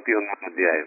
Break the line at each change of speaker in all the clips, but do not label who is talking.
മുപ്പത്തിയൊന്നാം അധ്യായം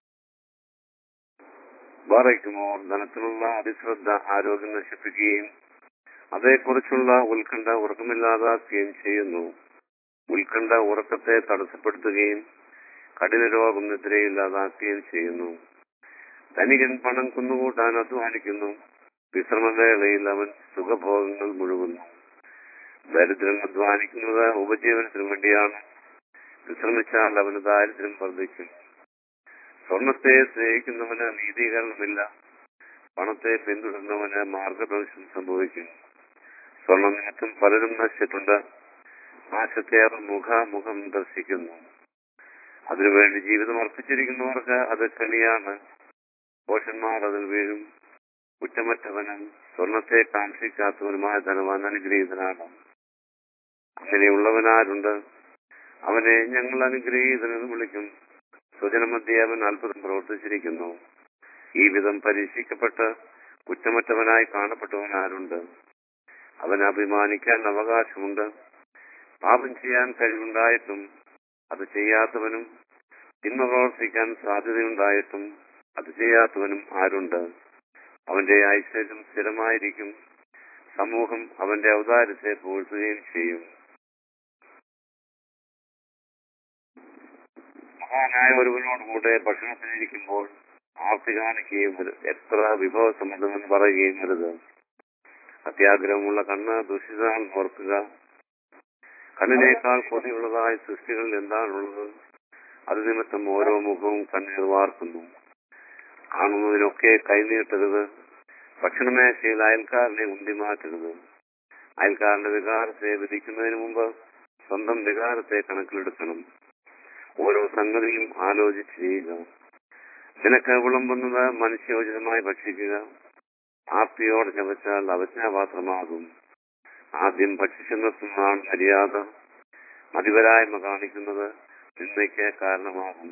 ബാറയ്ക്കുമോ ധനത്തിലുള്ള അതിശ്രദ്ധ ആരോഗ്യം നശിപ്പിക്കുകയും അതേക്കുറിച്ചുള്ള ഉത്കണ്ഠ ഉറക്കമില്ലാതാക്കുകയും ചെയ്യുന്നു ഉത്കണ്ഠ ഉറക്കത്തെ തടസ്സപ്പെടുത്തുകയും കഠിന രോഗം നിദ്രയില്ലാതാക്കുകയും ചെയ്യുന്നു ധനികൻ പണം കുന്നുകൂട്ടാൻ അധ്വാനിക്കുന്നു വിശ്രമവേളയിൽ അവൻ സുഖഭോഗങ്ങൾ മുഴുകുന്നു ദരിദ്രൻ അധ്വാനിക്കുന്നത് ഉപജീവനത്തിന് വേണ്ടിയാണ് വിശ്രമിച്ചാൽ അവന് ദാരിദ്ര്യം വർദ്ധിക്കും സ്വർണത്തെ സ്നേഹിക്കുന്നവന് നീതീകരണമില്ല പണത്തെ പിന്തുടരുന്നവന് മാർഗദർശനം സംഭവിക്കും സ്വർണ്ണ നിമിത്തം പലരും നശിച്ചിട്ടുണ്ട് നാശത്തെ അവർ മുഖാമുഖം ദർശിക്കുന്നു അതിനുവേണ്ടി ജീവിതം അർപ്പിച്ചിരിക്കുന്നവർക്ക് അത് കണിയാണ് പോഷന്മാർ അതിൽ വീഴും കുറ്റമറ്റവനും സ്വർണത്തെ കാക്ഷിക്കാത്തവനുമായ ധനവാൻ അനുഗ്രഹീതനാണ് അങ്ങനെയുള്ളവനാരുണ്ട് അവനെ ഞങ്ങൾ അനുഗ്രഹീതനെന്ന് വിളിക്കും സ്വജനമധ്യേ അവൻ അത്ഭുതം പ്രവർത്തിച്ചിരിക്കുന്നു ഈ വിധം പരീക്ഷിക്കപ്പെട്ട് കുറ്റമറ്റവനായി കാണപ്പെട്ടവൻ ആരുണ്ട് അവന് അഭിമാനിക്കാൻ അവകാശമുണ്ട് പാപം ചെയ്യാൻ കഴിവുണ്ടായിട്ടും അത് ചെയ്യാത്തവനും തിന്മ പ്രവർത്തിക്കാൻ സാധ്യതയുണ്ടായിട്ടും അത് ചെയ്യാത്തവനും ആരുണ്ട് അവന്റെ ഐശ്വര്യം സ്ഥിരമായിരിക്കും സമൂഹം അവന്റെ ഔദാര്യത്തെ പുകഴ്ത്തുകയും ചെയ്യും മഹാനായ ഒരുവനോടുകൂടെ ഭക്ഷണത്തിനിരിക്കുമ്പോൾ ആർത്തി കാണിക്കുകയും അരുത്. എത്ര വിഭവസമ്മതമെന്ന് പറയുകയും അരുത് അത്യാഗ്രഹമുള്ള കണ്ണ് ദുഷിതാൻ ഓർക്കുക കണ്ണിനേക്കാൾ കൊതിയുള്ളതായ സൃഷ്ടികളിൽ എന്താണുള്ളത് അത് നിമിത്തം ഓരോ മുഖവും കണ്ണീർ വാർക്കുന്നു കാണുന്നതിനൊക്കെ കൈനീട്ടരുത് ഭക്ഷണമേശയിൽ അയൽക്കാരനെ ഉന്തിമാറ്റരുത് അയൽക്കാരന്റെ വികാരത്തെ വിധിക്കുന്നതിന് മുമ്പ് സ്വന്തം വികാരത്തെ കണക്കിലെടുക്കണം ഓരോ സംഗതിയും ആലോചിച്ച് ചെയ്യുക നിനക്ക് വിളമ്പുന്നത് മനുഷ്യോചിതമായി ഭക്ഷിക്കുക ആർത്തിയോടെ ചവച്ചാൽ അവജ്ഞാപാത്രമാകും ആദ്യം ഭക്ഷിച്ചു നിർത്തുന്നതാണ് മര്യാദ മതിവരായ്മ കാണിക്കുന്നത് നിന്നയ്ക്ക് കാരണമാകും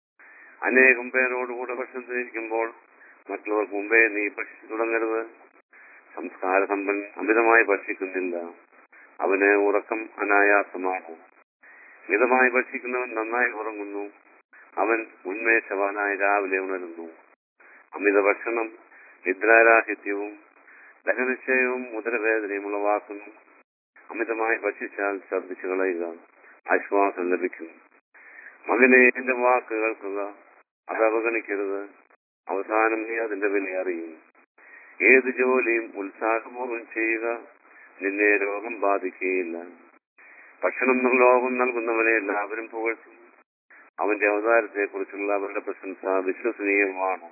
അനേകം പേരോടുകൂടെ ഭക്ഷണത്തിലിരിക്കുമ്പോൾ മറ്റുള്ളവർക്ക് മുമ്പേ നീ ഭക്ഷിച്ചു തുടങ്ങരുത് സംസ്കാര സമ്പൻ അമിതമായി ഭക്ഷിക്കുന്നില്ല അവന് ഉറക്കം അനായാസമാണ് മിതമായി ഭക്ഷിക്കുന്നവൻ നന്നായി ഉറങ്ങുന്നു അവൻ ഉന്മേഷവാനായി രാവിലെ ഉണരുന്നു അമിത ഭക്ഷണം നിദ്രാരാഹിത്യവും ദഹനനിശ്ചയവും ഉദരവേദനയും ഉളവാക്കുന്നു അമിതമായി ഭക്ഷിച്ചാൽ ഛർദ്ദിച്ചു കളയുക ആശ്വാസം ലഭിക്കും മകനെ എന്റെ വാക്ക് കേൾക്കുക അത് അവഗണിക്കരുത് അവസാനം നീ അതിന്റെ വില അറിയും ഏത് ജോലിയും ഉത്സാഹപൂർവ്വം ചെയ്യുക നിന്നെ രോഗം ബാധിക്കുകയില്ല ഭക്ഷണം ലോകം നൽകുന്നവനെ എല്ലാവരും പുകഴ്ത്തും അവന്റെ അവതാരത്തെ കുറിച്ചുള്ള അവരുടെ പ്രശംസ വിശ്വസനീയമാണ്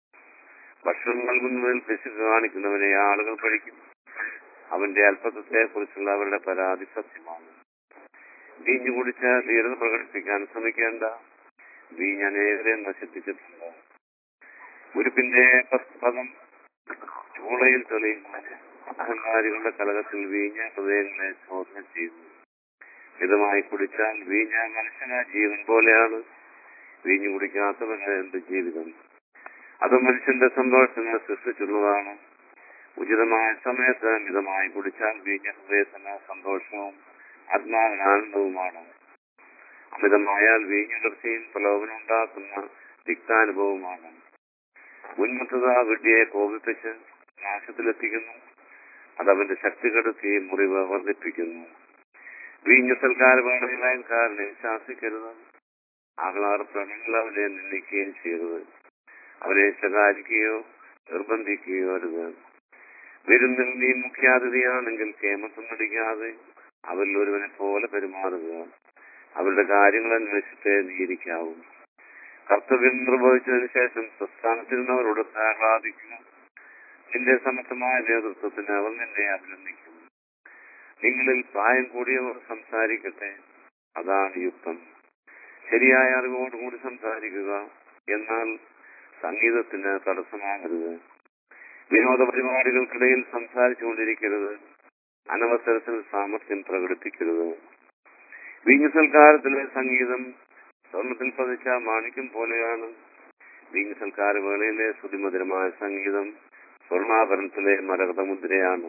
ഭക്ഷണം നൽകുന്നതിൽ പിശുക്ക് കാണിക്കുന്നവനെ ആളുകൾ പഠിക്കും അവന്റെ അല്പത്വത്തെ കുറിച്ചുള്ള അവരുടെ പരാതി സത്യമാണ് വീഞ്ഞു കുടിച്ച് ധീരത പ്രകടിപ്പിക്കാൻ ശ്രമിക്കേണ്ട വീഞ്ഞ് അനേകരെ നശിപ്പിച്ചിട്ടുണ്ട് ഉരുപ്പിന്റെ പദം ചൂളയിൽ തെളിയുന്നതിന് അഹങ്കാരികളുടെ കലകത്തിൽ വീഞ്ഞ് ഹൃദയങ്ങളെ ചോദനം ചെയ്യുന്നു മിതമായി കുടിച്ചാൽ വീഞ്ഞ മനുഷ്യന ജീവൻ പോലെയാണ് വീഞ്ഞു കുടിക്കാത്തവന് എന്ത് ജീവിതം അത് മനുഷ്യന്റെ സന്തോഷത്തിന് സൃഷ്ടിച്ചുള്ളതാണ് ഉചിതമായ സമയത്ത് മിതമായി കുടിച്ചാൽ വീഞ്ഞ ഹൃദയത്തിന് സന്തോഷവും ആത്മാവിന് ആനന്ദവുമാണ് അമിതമായാൽ വീഞ്ഞുടർച്ചയും പ്രലോഭനമുണ്ടാക്കുന്ന തിക്താനുഭവമാണ് ഉന്മത്തത വിഡ്ഢിയെ കോപിപ്പിച്ച് നാശത്തിലെത്തിക്കുന്നു അത് അവന്റെ ശക്തി കെടുത്തി മുറിവ് വർദ്ധിപ്പിക്കുന്നു വീഞ്ഞു സൽക്കാരവേളയിൽ അയൽക്കാരനെ ശാസിക്കരുത് ആഹ്ലാദ പ്രകടനങ്ങൾ അവനെ നിന്ദിക്കുകയും ചെയ്യരുത് അവനെ ശകാരിക്കുകയോ നിർബന്ധിക്കുകയോ അരുത് വിരുന്നിൽ നീ മുഖ്യാതിഥിയാണെങ്കിൽ കേമത്വം നടിക്കാതെ അവരിൽ ഒരുവനെ പോലെ പെരുമാറുക അവരുടെ കാര്യങ്ങൾ അന്വേഷിച്ചേ നീരിക്കാവും കർത്തവ്യം നിർവഹിച്ചതിന് ശേഷം പ്രസ്ഥാനത്തിരുന്നവരോട് ആഹ്ലാദിക്കുക നിന്റെ സമർത്ഥമായ നേതൃത്വത്തിന് അവർ നിന്നെ അഭിനന്ദിക്കും നിങ്ങളിൽ പ്രായം കൂടിയവർ സംസാരിക്കട്ടെ അതാണ് യുക്തം ശരിയായ അറിവോടുകൂടി സംസാരിക്കുക എന്നാൽ സംഗീതത്തിന് തടസ്സമാകരുത് വിനോദ പരിപാടികൾക്കിടയിൽ സംസാരിച്ചുകൊണ്ടിരിക്കരുത് അനവസരത്തിൽ സാമർഥ്യം പ്രകടിപ്പിക്കരുത് വീഞ്ഞു സൽക്കാരത്തിലെ സംഗീതം സ്വർണത്തിൽ പതിച്ച മാണിക്യം പോലെയാണ് വീഞ്ഞു സൽക്കാര വേളയിലെ ശ്രുതിമധുരമായ സംഗീതം സ്വർണാഭരണത്തിലെ മരകതമുദ്രയാണ്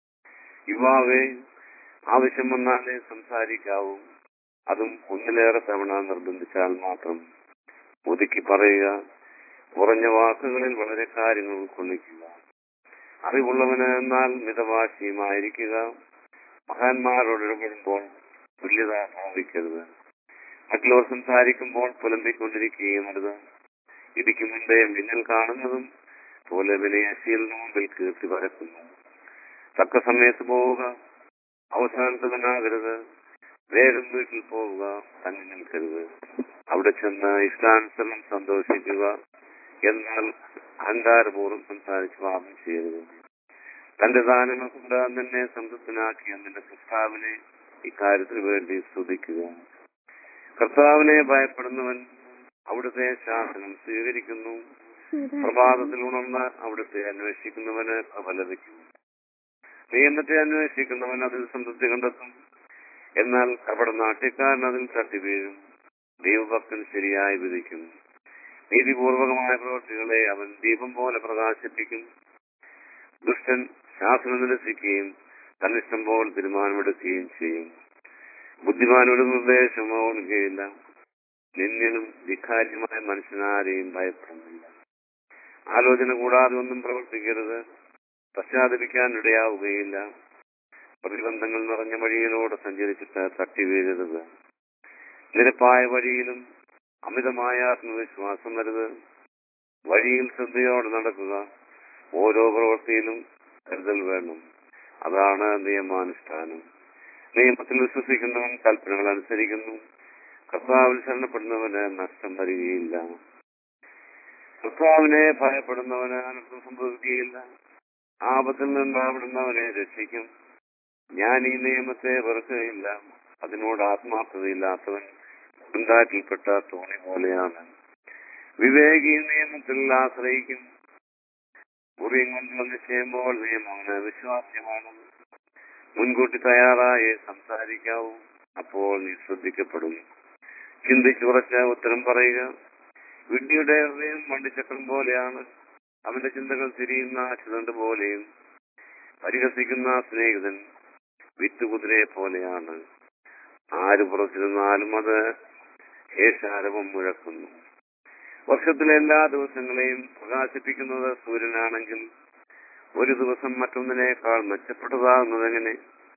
യുവാവെ ആവശ്യം വന്നാലേ സംസാരിക്കാവൂ അതും ഒന്നിലേറെ തവണ നിർബന്ധിച്ചാൽ മാത്രം ഒതുക്കി പറയുക കുറഞ്ഞ വാക്കുകളിൽ വളരെ കാര്യങ്ങൾ ഉൾക്കൊള്ളിക്കുക അറിവുള്ളവന് എന്നാൽ മിതഭാഷിയുമായിരിക്കുക മഹാന്മാരോട് ഇടപെടുമ്പോൾ തുല്യത ഭാവിക്കരുത് മറ്റുള്ളവർ സംസാരിക്കുമ്പോൾ പുലമ്പിക്കൊണ്ടിരിക്കുകയും അരുത് ഇടിക്ക് മുമ്പേ മിന്നൽ കാണുന്നതും പോലെ വിനയശീലിന് മുമ്പിൽ കീർത്തി പരക്കുന്നു തക്ക സമയത്ത് പോവുക അവസാനത്തവനാകരുത് വേഗം വീട്ടിൽ പോവുക തന്നെ നിൽക്കരുത് അവിടെ ചെന്ന് ഇഷ്ടാനുസരണം സന്തോഷിക്കുക എന്നാൽ അഹങ്കാരപൂർവ്വം സംസാരിച്ച് പാപം ചെയ്യരുത് തന്റെ ദാനങ്ങൾ കൊണ്ട് നിന്നെ സംതൃപ്തനാക്കിയ നിന്റെ കർത്താവിനെ ഇക്കാര്യത്തിന് വേണ്ടി സ്തുതിക്കുക കർത്താവിനെ ഭയപ്പെടുന്നവൻ അവിടുത്തെ ശാസനം സ്വീകരിക്കുന്നു പ്രഭാതത്തിൽ ഉണർന്ന് അവിടുത്തെ അന്വേഷിക്കുന്നവന് കൃപ ലഭിക്കും നിയമത്തെ അന്വേഷിക്കുന്നവൻ അതിൽ സംതൃപ്തി കണ്ടെത്തും എന്നാൽ കപട നാട്യക്കാരൻ അതിൽ തട്ടി വീഴും ദൈവഭക്തൻ ശരിയായി വിധിക്കും നീതിപൂർവകമായ പ്രവൃത്തികളെ അവൻ ദീപം പോലെ പ്രകാശിപ്പിക്കും ദുഷ്ടൻ ശാസനം നിരസിക്കുകയും തന്നിഷ്ടം പോലെ തീരുമാനമെടുക്കുകയും ചെയ്യും ബുദ്ധിമാനോട് നിർദ്ദേശം ഓടുകയില്ല നിന്നിലും വികാര്യമായ മനുഷ്യനാരെയും ഭയപ്പെടുന്നില്ല ആലോചന കൂടാതെ ഒന്നും പ്രവർത്തിക്കരുത് പശ്ചാത്തപിക്കാൻ ഇടയാവുകയില്ല പ്രതിബന്ധങ്ങൾ നിറഞ്ഞ വഴിയിലൂടെ സഞ്ചരിച്ചിട്ട് തട്ടി വീഴരുത് നിരപ്പായ വഴിയിലും അമിതമായ ആത്മവിശ്വാസം വരുത് വഴിയിൽ ശ്രദ്ധയോടെ നടക്കുക ഓരോ പ്രവൃത്തിയിലും കരുതൽ വേണം അതാണ് നിയമാനുഷ്ഠാനം നിയമത്തിൽ വിശ്വസിക്കുന്നവൻ കൽപ്പനകൾ അനുസരിക്കുന്നു കർത്താവിൽ ശരണപ്പെടുന്നവന് നഷ്ടം വരികയില്ല കർത്താവിനെ ഭയപ്പെടുന്നവന് അനർത്ഥം സംഭവിക്കുകയില്ല ആപത്തിൽ നിന്നാവിടുന്നവനെ രക്ഷിക്കും ഞാൻ ഈ നിയമത്തെ വെറുക്കുകയില്ല അതിനോട് ആത്മാർത്ഥതയില്ലാത്തവൻ ഉണ്ടാക്കിൽപ്പെട്ട തോണി പോലെയാണ് വിവേകി നിയമത്തിൽ ആശ്രയിക്കും മുറിയും കൊണ്ടുള്ള നിശ്ചയുമ്പോൾ നിയമം അവന് വിശ്വാസ്യമാണ് മുൻകൂട്ടി തയ്യാറായി സംസാരിക്കാവൂ അപ്പോൾ നീ ശ്രദ്ധിക്കപ്പെടും ചിന്തിച്ചുറച്ച ഉത്തരം പറയുക വിഡ്ഢിയുടെ ഹൃദയം വണ്ടിച്ചക്രം പോലെയാണ് അവന്റെ ചിന്തകൾ തിരിയുന്ന ചിതണ്ട് പോലെയും പരിഹസിക്കുന്ന സ്നേഹിതൻ വിത്തുകുതിരയെ പോലെയാണ് ആര് പുറത്തിരുന്നാലും അത് ഏഷാരവം മുഴക്കുന്നു വർഷത്തിലെ എല്ലാ ദിവസങ്ങളെയും പ്രകാശിപ്പിക്കുന്നത് സൂര്യനാണെങ്കിൽ ഒരു ദിവസം മറ്റൊന്നിനേക്കാൾ മെച്ചപ്പെട്ടതാകുന്നതെങ്ങനെ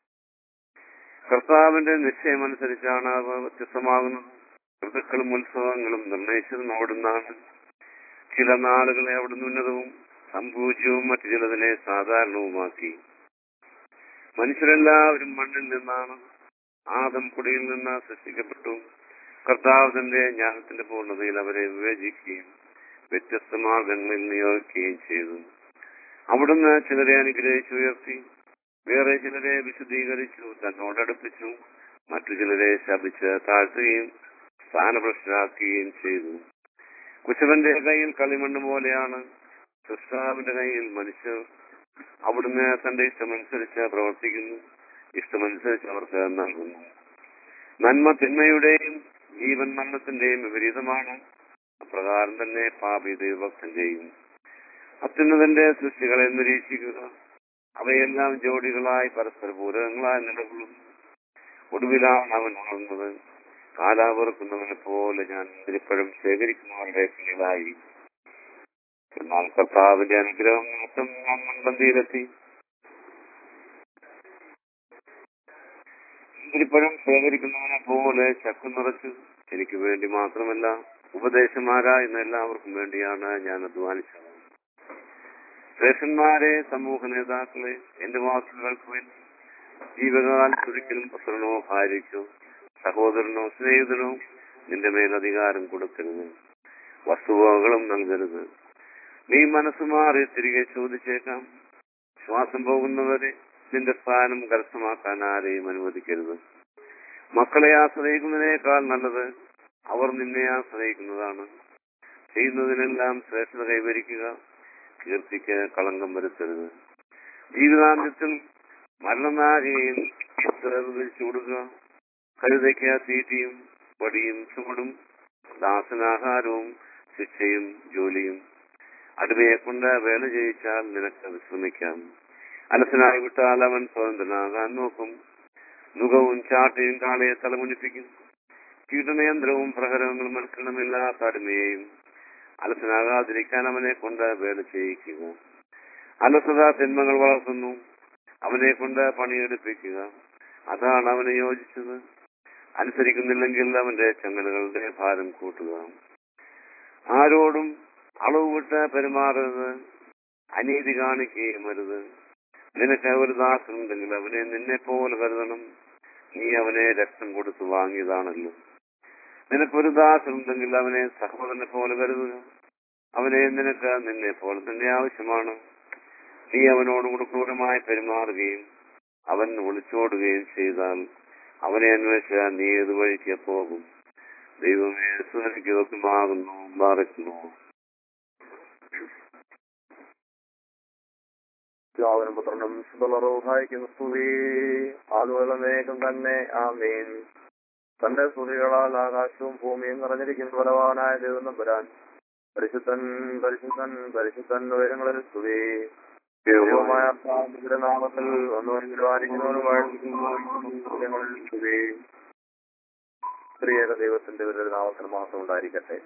കർത്താവിന്റെ നിശ്ചയമനുസരിച്ചാണ് അവ വ്യത്യസ്തമാകുന്നത് ഋതുക്കളും ഉത്സവങ്ങളും നിർണയിച്ചതും അവിടുന്നാണ് ചില നാളുകളെ അവിടുന്ന് ഉന്നതവും സംഭൂജ്യവും മറ്റു ചിലതിനെ സാധാരണവുമാക്കി മനുഷ്യരെല്ലാവരും മണ്ണിൽ നിന്നാണ് ആദം കുടിയിൽ നിന്ന് സൃഷ്ടിക്കപ്പെട്ടു കർത്താവ് തന്റെ ജ്ഞാനത്തിന്റെ പൂർണ്ണതയിൽ അവരെ വിവേചിക്കുകയും വ്യത്യസ്ത മാർഗങ്ങളിൽ നിയോഗിക്കുകയും ചെയ്തു അവിടുന്ന് ചിലരെ അനുഗ്രഹിച്ചുയർത്തി വേറെ ചിലരെ വിശദീകരിച്ചു തന്നോടടുപ്പിച്ചു മറ്റു ചിലരെ ശപിച്ച് താഴ്ത്തുകയും സ്ഥാനഭ്രഷ്ടരാക്കുകയും ചെയ്തു കുശവന്റെ കയ്യിൽ കളിമണ്ണ് പോലെയാണ് സൃഷ്ടാവിന്റെ കയ്യിൽ മനുഷ്യർ അവിടുന്ന് തന്റെ ഇഷ്ടമനുസരിച്ച് പ്രവർത്തിക്കുന്നു ഇഷ്ടമനുസരിച്ച് അവർക്ക് നൽകുന്നു നന്മ തിന്മയുടെയും ജീവൻ മരണത്തിന്റെയും വിപരീതമാണ് അപ്രകാരം തന്നെ പാപി ദൈവഭക്തന്റെയും അത്യുന്നതന്റെ സൃഷ്ടികളെ നിരീക്ഷിക്കുക അവയെല്ലാം ജോഡികളായി പരസ്പര പൂരകങ്ങളായി നിലകൊള്ളും ഒടുവിലാണ് അവൻ ഉണർന്നത് കാലാവറുക്കുന്നവനെ പോലെ ഞാൻ മുന്തിരിപ്പഴം ശേഖരിക്കുന്നവരുടെ കീഴിലായി എന്നാൽ കർത്താവിന്റെ അനുഗ്രഹം നിമിത്തം ഞാൻ മുൻപന്തിയിലെത്തി മുന്തിരിപ്പഴം ശേഖരിക്കുന്നവനെ പോലെ ചക്കു നിറച്ചു എനിക്ക് വേണ്ടി മാത്രമല്ല ഉപദേശമാരായുന്ന എല്ലാവർക്കും വേണ്ടിയാണ് ഞാൻ അധ്വാനിച്ചത് ശ്രേഷ്ഠന്മാരെ സമൂഹ നേതാക്കളെ എന്റെ വാക്കുകൾക്ക് വേണ്ടി ജീവകാലത്തൊരിക്കലും പുത്രനോ ഭാര്യയ്ക്കോ സഹോദരനോ സ്നേഹിതനോ നിന്റെ മേൽ അധികാരം കൊടുക്കരുത് വസ്തുവകകളും നൽകരുത് നീ മനസ്സ് മാറി തിരികെ ചോദിച്ചേക്കാം ശ്വാസം പോകുന്നവരെ നിന്റെ സ്ഥാനം കരസ്ഥമാക്കാൻ ആരെയും അനുവദിക്കരുത് മക്കളെ ആശ്രയിക്കുന്നതിനേക്കാൾ നല്ലത് അവർ നിന്നെ ആശ്രയിക്കുന്നതാണ് ചെയ്യുന്നതിനെല്ലാം ശ്രേഷ്ഠത കൈവരിക്കുക കീർത്തിക്ക് കളങ്കം വരുത്തരുത് ജീവിതാന്ത്യത്തിൽ മരണനാരികയിൽ വിളിച്ചു കൊടുക്കുക കഴുതയ്ക്ക് തീറ്റിയും വടിയും ചുമടും ദാസനാഹാരവും ശിക്ഷയും ജോലിയും അടിമയെ കൊണ്ട് വേല ചെയ്യിച്ചാൽ നിനക്ക് വിശ്രമിക്കാം അലസനായി വിട്ടാൽ അവൻ സ്വതന്ത്രനാകാൻ നോക്കും മുഖവും ചാട്ടയും കാളയെ തലമുനിപ്പിക്കും കീടനയന്ത്രവും പ്രഹരങ്ങളും മത്സരമില്ലാത്ത അടിമയെയും അലസനാകാതിരിക്കാൻ അവനെ കൊണ്ട് വേല ചെയ്യിക്കുക അലസത തിന്മകൾ വളർത്തുന്നു അവനെ കൊണ്ട് പണിയെടുപ്പിക്കുക അതാണ് അവന് യോജിച്ചത് അനുസരിക്കുന്നില്ലെങ്കിൽ അവന്റെ ചങ്ങലകളുടെ ഭാരം കൂട്ടുക ആരോടും അളവ് വിട്ട് പെരുമാറരുത് അനീതി കാണിക്കുകയും അരുത് നിനക്ക് ഒരു ദാസനുണ്ടെങ്കിൽ അവനെ നിന്നെ പോലെ കരുതണം നീ അവനെ രക്തം കൊടുത്ത് വാങ്ങിയതാണല്ലോ നിനക്കൊരു ദാസനുണ്ടെങ്കിൽ അവനെ സഹോദരനെ പോലെ കരുതുക അവനെ നിനക്ക് നിന്നെ പോലെ തന്നെ ആവശ്യമാണ് നീ അവനോട് കൂടെ ക്രൂരമായി പെരുമാറുകയും അവൻ ഒളിച്ചോടുകയും ചെയ്താൽ അവനെ അന്വേഷിച്ച നീ ഏത് വഴിക്ക് പോകും ദൈവമേ സുനിക്ക് ഒക്കുമാകുന്നു മറക്കുന്നു
പിതാവിനും പുത്രനും സുതളറോഹായിക്കുന്ന സ്തുതി ആളുകളമേകം തന്നെ ആമീൻ തന്റെ സ്തുതികളാൽ ആകാശവും ഭൂമിയും നിറഞ്ഞിരിക്കുന്ന ബലവാനായ ദൈവം നമ്പുരാൻ പരിശുദ്ധൻ പരിശുദ്ധൻ പരിശുദ്ധൻ ഉയരങ്ങളിൽ സ്തുതി ദൈവമായ കർത്താവിന്റെ നാമത്തിൽ വന്നുവെങ്കിലും ആയിരിക്കുന്നവരുമായി സ്തുതി സ്ത്രീയേക ദൈവത്തിന്റെ ഒരു നാമത്തിൽ മാത്രം ഉണ്ടായിരിക്കട്ടെ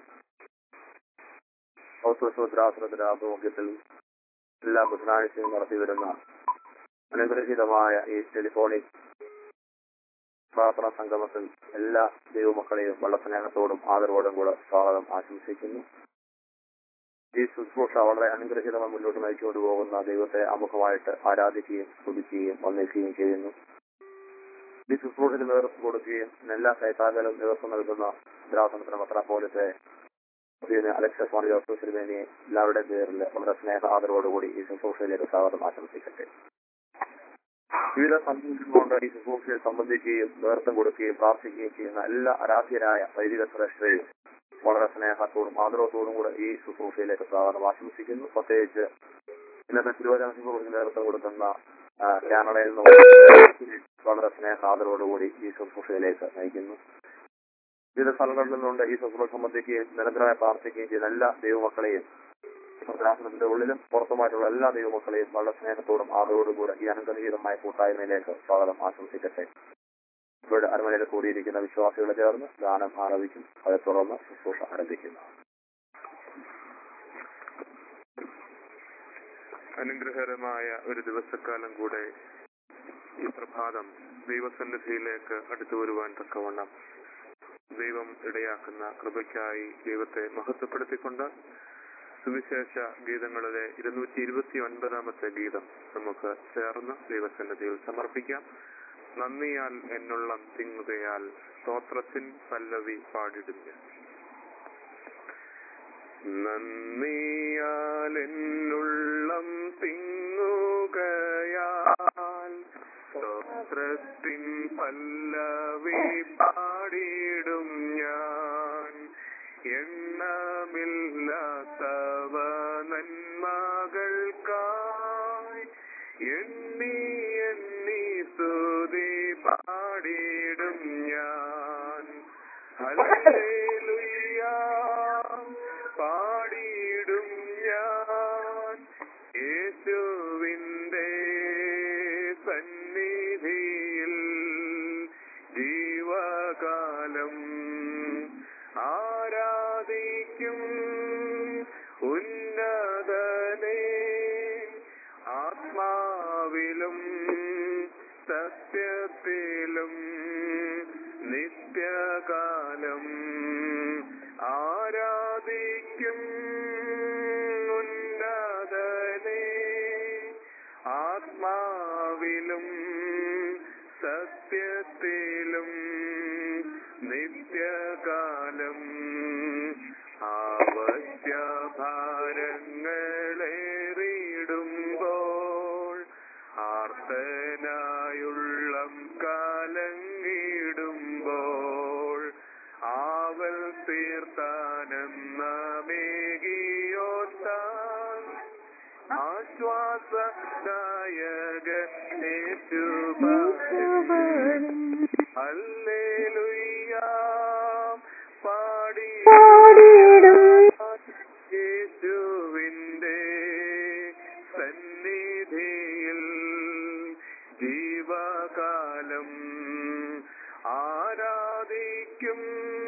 ഔസോദ്രാസനത്തിന്റെ ആഭിമുഖ്യത്തിൽ എല്ലാ ബുധനാഴ്ചയും നടത്തി വരുന്ന അനുഗ്രഹീതമായ ഈ ടെലിഫോണിക് പ്രാർത്ഥനാ സംഗമത്തിൽ എല്ലാ ദൈവമക്കളെയും വളരെ സ്നേഹത്തോടും ആദരവോടും കൂടെ സ്വാഗതം ആശംസിക്കുന്നു ഈ ശുശ്രൂഷ വളരെ അനുഗ്രഹീതമായി മുന്നോട്ട് നയിച്ചുകൊണ്ട് പോകുന്ന ദൈവത്തെ അമുഖമായിട്ട് ആരാധിക്കുകയും സ്തുതിക്കുകയും വന്ദിക്കുകയും ചെയ്യുന്നു ഈ ശുശ്രൂഷയ്ക്ക് നേതൃത്വം കൊടുക്കുകയും എല്ലാ കൈത്താകലും നേതൃത്വം നൽകുന്ന ദ്രാസനത്തിന് മെത്രാപോലത്തെ അലക്സ സ്വാമി ജോസഫ് തിരുമേനിയെ എല്ലാവരുടെയും പേരിൽ വളരെ സ്നേഹ ആദരവോടുകൂടി ഈ ശുശ്രൂഷയിലേക്ക് സ്വാഗതം ആശംസിക്കട്ടെ വിവിധ സംബന്ധിച്ചുകൊണ്ട് ഈ ശുശ്രൂഷയിൽ സംബന്ധിക്കുകയും നേതൃത്വം കൊടുക്കുകയും പ്രാർത്ഥിക്കുകയും ചെയ്യുന്ന എല്ലാ ആരാധ്യരായ വൈദിക ശ്രേഷ്ഠരെയും വളരെ സ്നേഹത്തോടും ആദരവത്തോടും കൂടെ ഈ ശുശ്രൂഷയിലേക്ക് സ്വാഗതം ആശംസിക്കുന്നു പ്രത്യേകിച്ച് ഇന്നത്തെ തിരുവചന ശുശ്രൂഷയ്ക്ക് നേതൃത്വം കൊടുക്കുന്ന ആ, കാനഡയിൽ നിന്ന് വളരെ സ്നേഹ ആദരവോടുകൂടി ഈ ശുശ്രൂഷയിലേക്ക് നയിക്കുന്നു വിവിധ സ്ഥലങ്ങളിൽ നിന്നുകൊണ്ട് ഈ ശുശ്രൂഷ സംബന്ധിക്കുകയും നിരന്തരമായി പ്രാർത്ഥിക്കുകയും ചെയ്യുന്ന എല്ലാ ദൈവമക്കളെയും ഭദ്രാസനത്തിന്റെ ഉള്ളിലും പുറത്തുമായിട്ടുള്ള എല്ലാ ദൈവമക്കളെയും വളരെ സ്നേഹത്തോടും ആദരവോടും കൂടെ ഈ അനുഗ്രഹീതമായ കൂട്ടായ്മയിലേക്ക് സ്വാഗതം ആശംസിക്കട്ടെ ഇവിടെ അരമനയിൽ കൂടിയിരിക്കുന്ന വിശ്വാസികളെ ചേർന്ന് ഗാനം ആരംഭിക്കും അതേ തുടർന്ന് ശുശ്രൂഷ ആരംഭിക്കുന്നു
അനുഗ്രഹകരമായ ഒരു ദിവസക്കാലം കൂടെ ഈ പ്രഭാതം ദൈവസന്നിധിയിലേക്ക് അടുത്തു വരുവാൻ തക്കവണ്ണം ദൈവം ഇടയാക്കുന്ന കൃപയ്ക്കായി ദൈവത്തെ മഹത്വപ്പെടുത്തിക്കൊണ്ട് സുവിശേഷ ഗീതങ്ങളിലെ ഇരുന്നൂറ്റി ഇരുപത്തി ഒൻപതാമത്തെ ഗീതം നമുക്ക് ചേർന്ന് ദൈവസന്നിധിയിൽ സമർപ്പിക്കാം നന്ദിയാൽ എന്നുള്ളം തിങ്ങുകയാൽ സ്തോത്രത്തിൻ പല്ലവി പാടിടുന്നു നന്ദിയാൽ എന്നുള്ളം തിങ്ങുകയാൽ സ്തോത്രത്തിൻ പല്ലവി പാടിടും ഞാൻ എണ്ണമില്ലാത്തവ നന്മകൾക്കായി എണ്ണി എണ്ണി സ്തുതി പാടിടും ഞാൻ ഹല്ലേലൂയ പാടിയിടും ഞാൻ യേശുവിൻ്റെ സന്നിധിയിൽ ജീവകാലം ആരാധിക്കും ഉന്നതനെ ആത്മാവിലും സത്യത്തിലും നിത്യകാലം ആരാധിക്കും ഉന്നതനെ ആത്മാവിലും സത്യത്തിലും നിത്യകാലം ആവശ്യഭാരങ്ങളേറിടുമ്പോൾ ആർത്തനായുള്ളം കാലങ്ങിടുമ്പോൾ ആവൽ തീർത്താനെന്ന മേകിയോത്താൻ ആശ്വാസദായകേശുപാൻ ഹല്ലേലൂയ പാടി യേശുവിന്റെ സന്നിധിയിൽ ജീവകാലം ആരാധിക്കും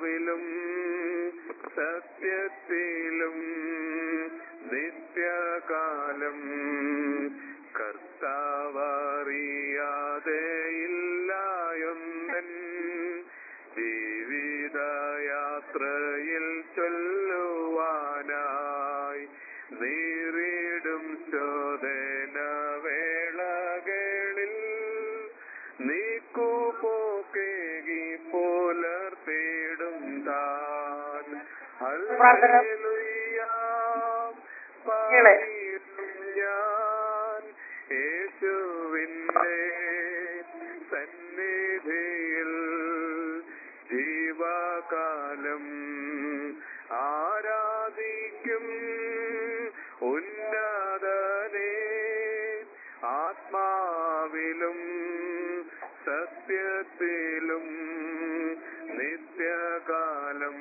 ആത്മാവിലും സത്യത്തിലും നിത്യകാലം കർത്താവറിയാതെയില്ലായൊന്നൻ ജീവിതയാത്രയിൽ ചൊല്ലുവാനായി നേരിടും ചോദന വേളകളിൽ നീക്കുപോക്കേകി പുലർത്തിടും താൻ ഹല്ലേലൂയ പാടിയിടും ഞാൻ യേശുവിൻ്റെ സന്നിധിയിൽ ജീവകാലം ആരാധിക്കും ഉന്നതനെ ആത്മാവിലും സത്യത്തിലും നിത്യകാലം